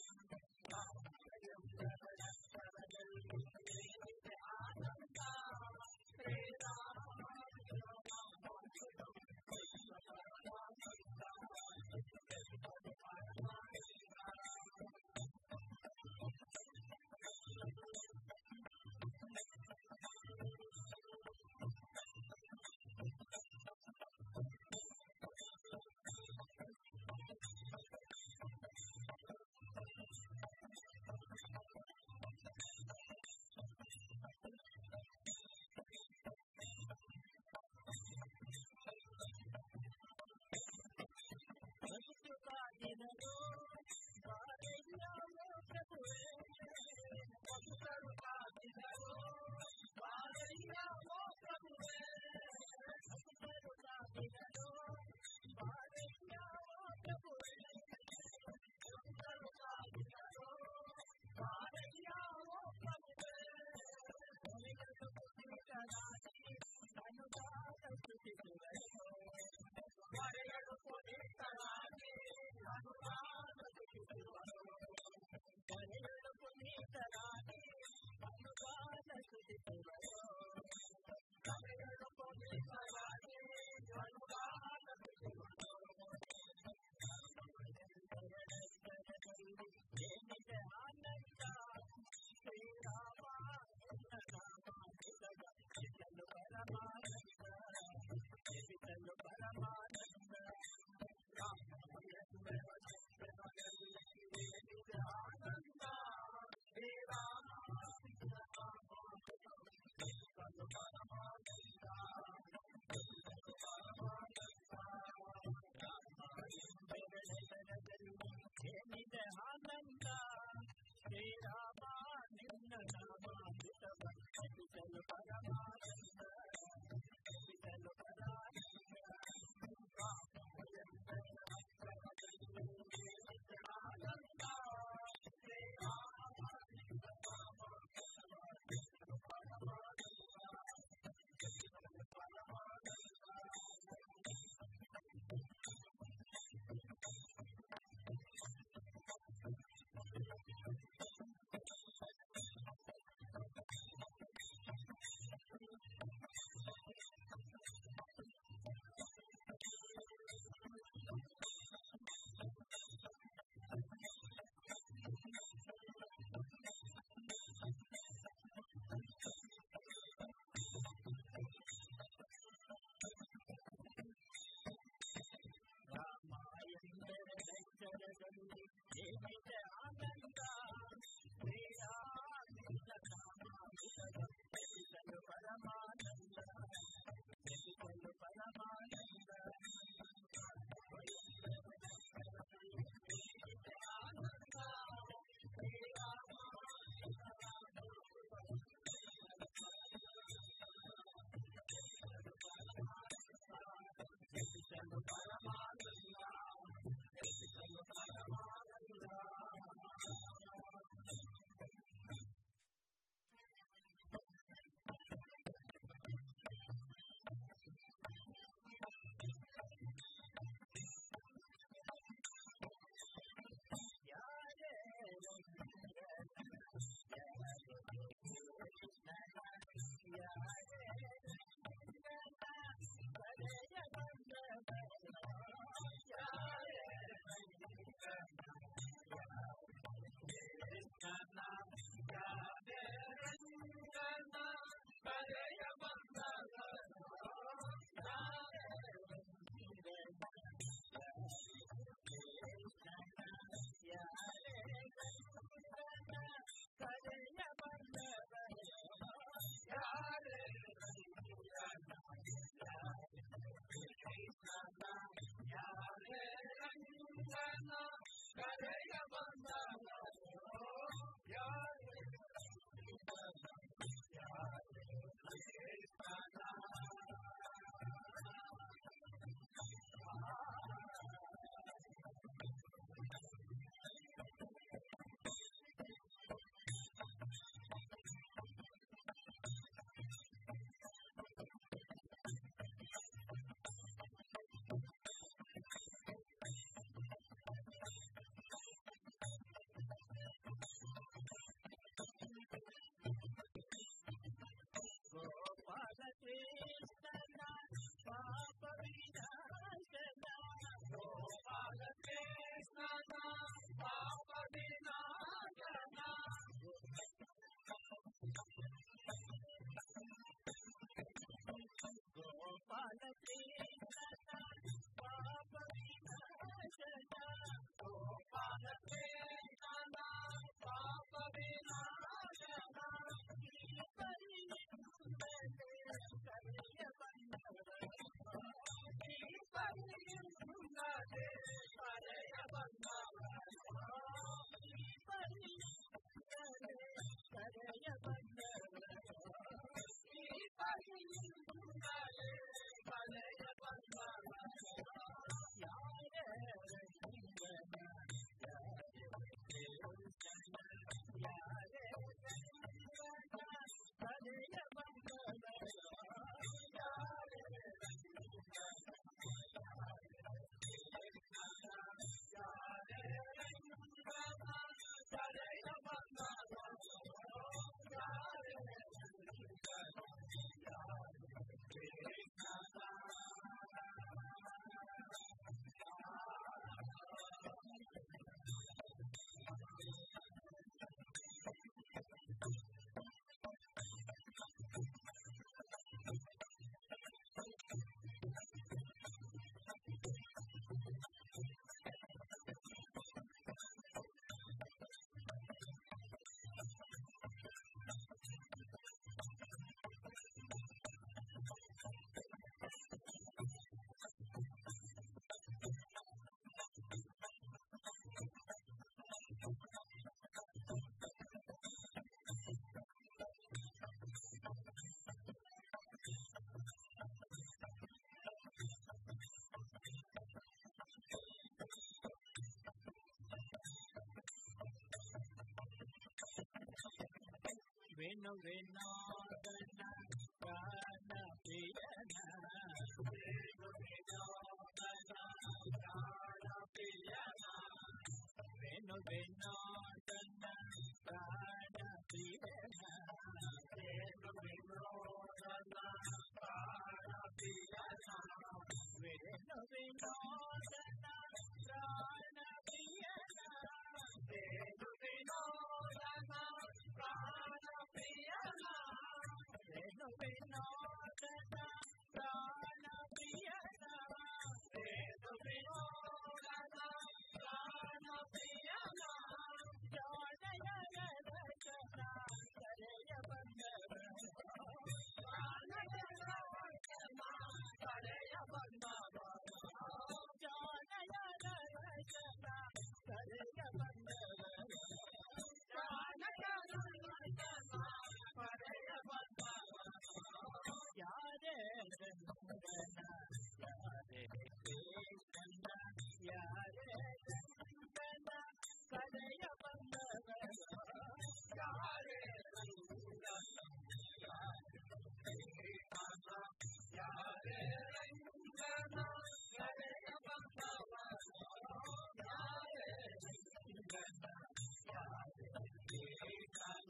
ರಾಮಾಯಣದಲ್ಲಿ ಏನಿದೆ ಆನಂದ ಶ್ರೀರಾಮ ನಿನ್ನ ನಾಮಾಮೃತವ ವೇಣು ವಿನೋದನ ಪ್ರಾಣ ಪ್ರಿಯನ ವೇಣು ವಿನೋದನ ಪ್ರಾಣ ಪ್ರಿಯನ ವೇಣು ವಿನೋದನ ಪ್ರಾಣ ಪ್ರಿಯನ ವೇಣು ವಿನೋದನ ಪ್ರಾಣ ಪ್ರಿಯನ ವೇಣು ವಿನೋದನ ಪ್ರಾಣ ಪ್ರಿಯನ ವೇಣು ವಿನೋದನ ಪ್ರಾಣ ಪ್ರಿಯನ ವೇಣು ವಿನೋದನ ಪ್ರಾಣ ಪ್ರಿಯನ ವೇಣು ವಿನೋದನ ಪ್ರಾಣ ಪ್ರಿಯನ ಜಾಣಯ ರಚನ ಕರೆಯ ಬಂದವ ಪ್ರಾಣಯ ರಚನ ಕರೆಯ ಬಂದವ ಜಾಣಯ ರಚನ ಕರೆಯ ಬಂದವ ಜಾಣಯ ರಚನ ಕರೆಯ ಬಂದವ ಯಾರೇ ಚಂದನ ಯಾರೇ ಚಂದ ಯಾರೇ ಚಂದನ ಕರೆಯ ಬಂದವ ಯಾರೇ ಚಂದನ ಯಾರೇ ಚಂದನ ಕರೆಯ ಬಂದವ ಯಾರೇ ಚಂದನ ಯಾರೇ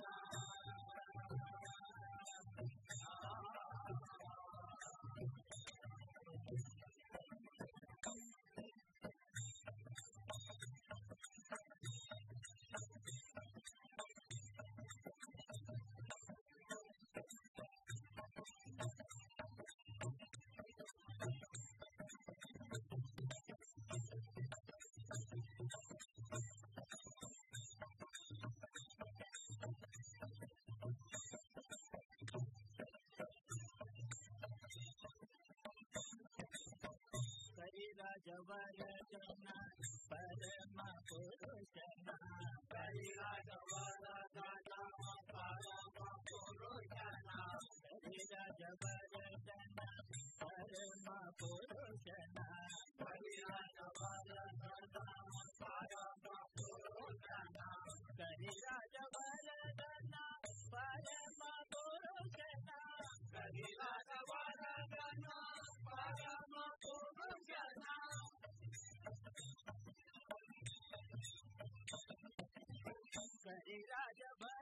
ಕರಿರಾಜವರಜನ ಪರಮ ಪುರುಷನ ಕರಿರಾಜವರಜನ ಪರಮ ಪುರುಷನ ಕರಿರಾಜವರಜನ ಪರಮ ಪುರುಷನ ಕರಿರಾಜವರಜನ ಪರಮ ಪುರುಷನ ಕರಿರಾಜವರಜನ ಪರಮ ಪುರುಷನ ಕರಿರಾಜವರಜನ ಪರಮ ಪುರುಷನ ಕರಿರಾಜ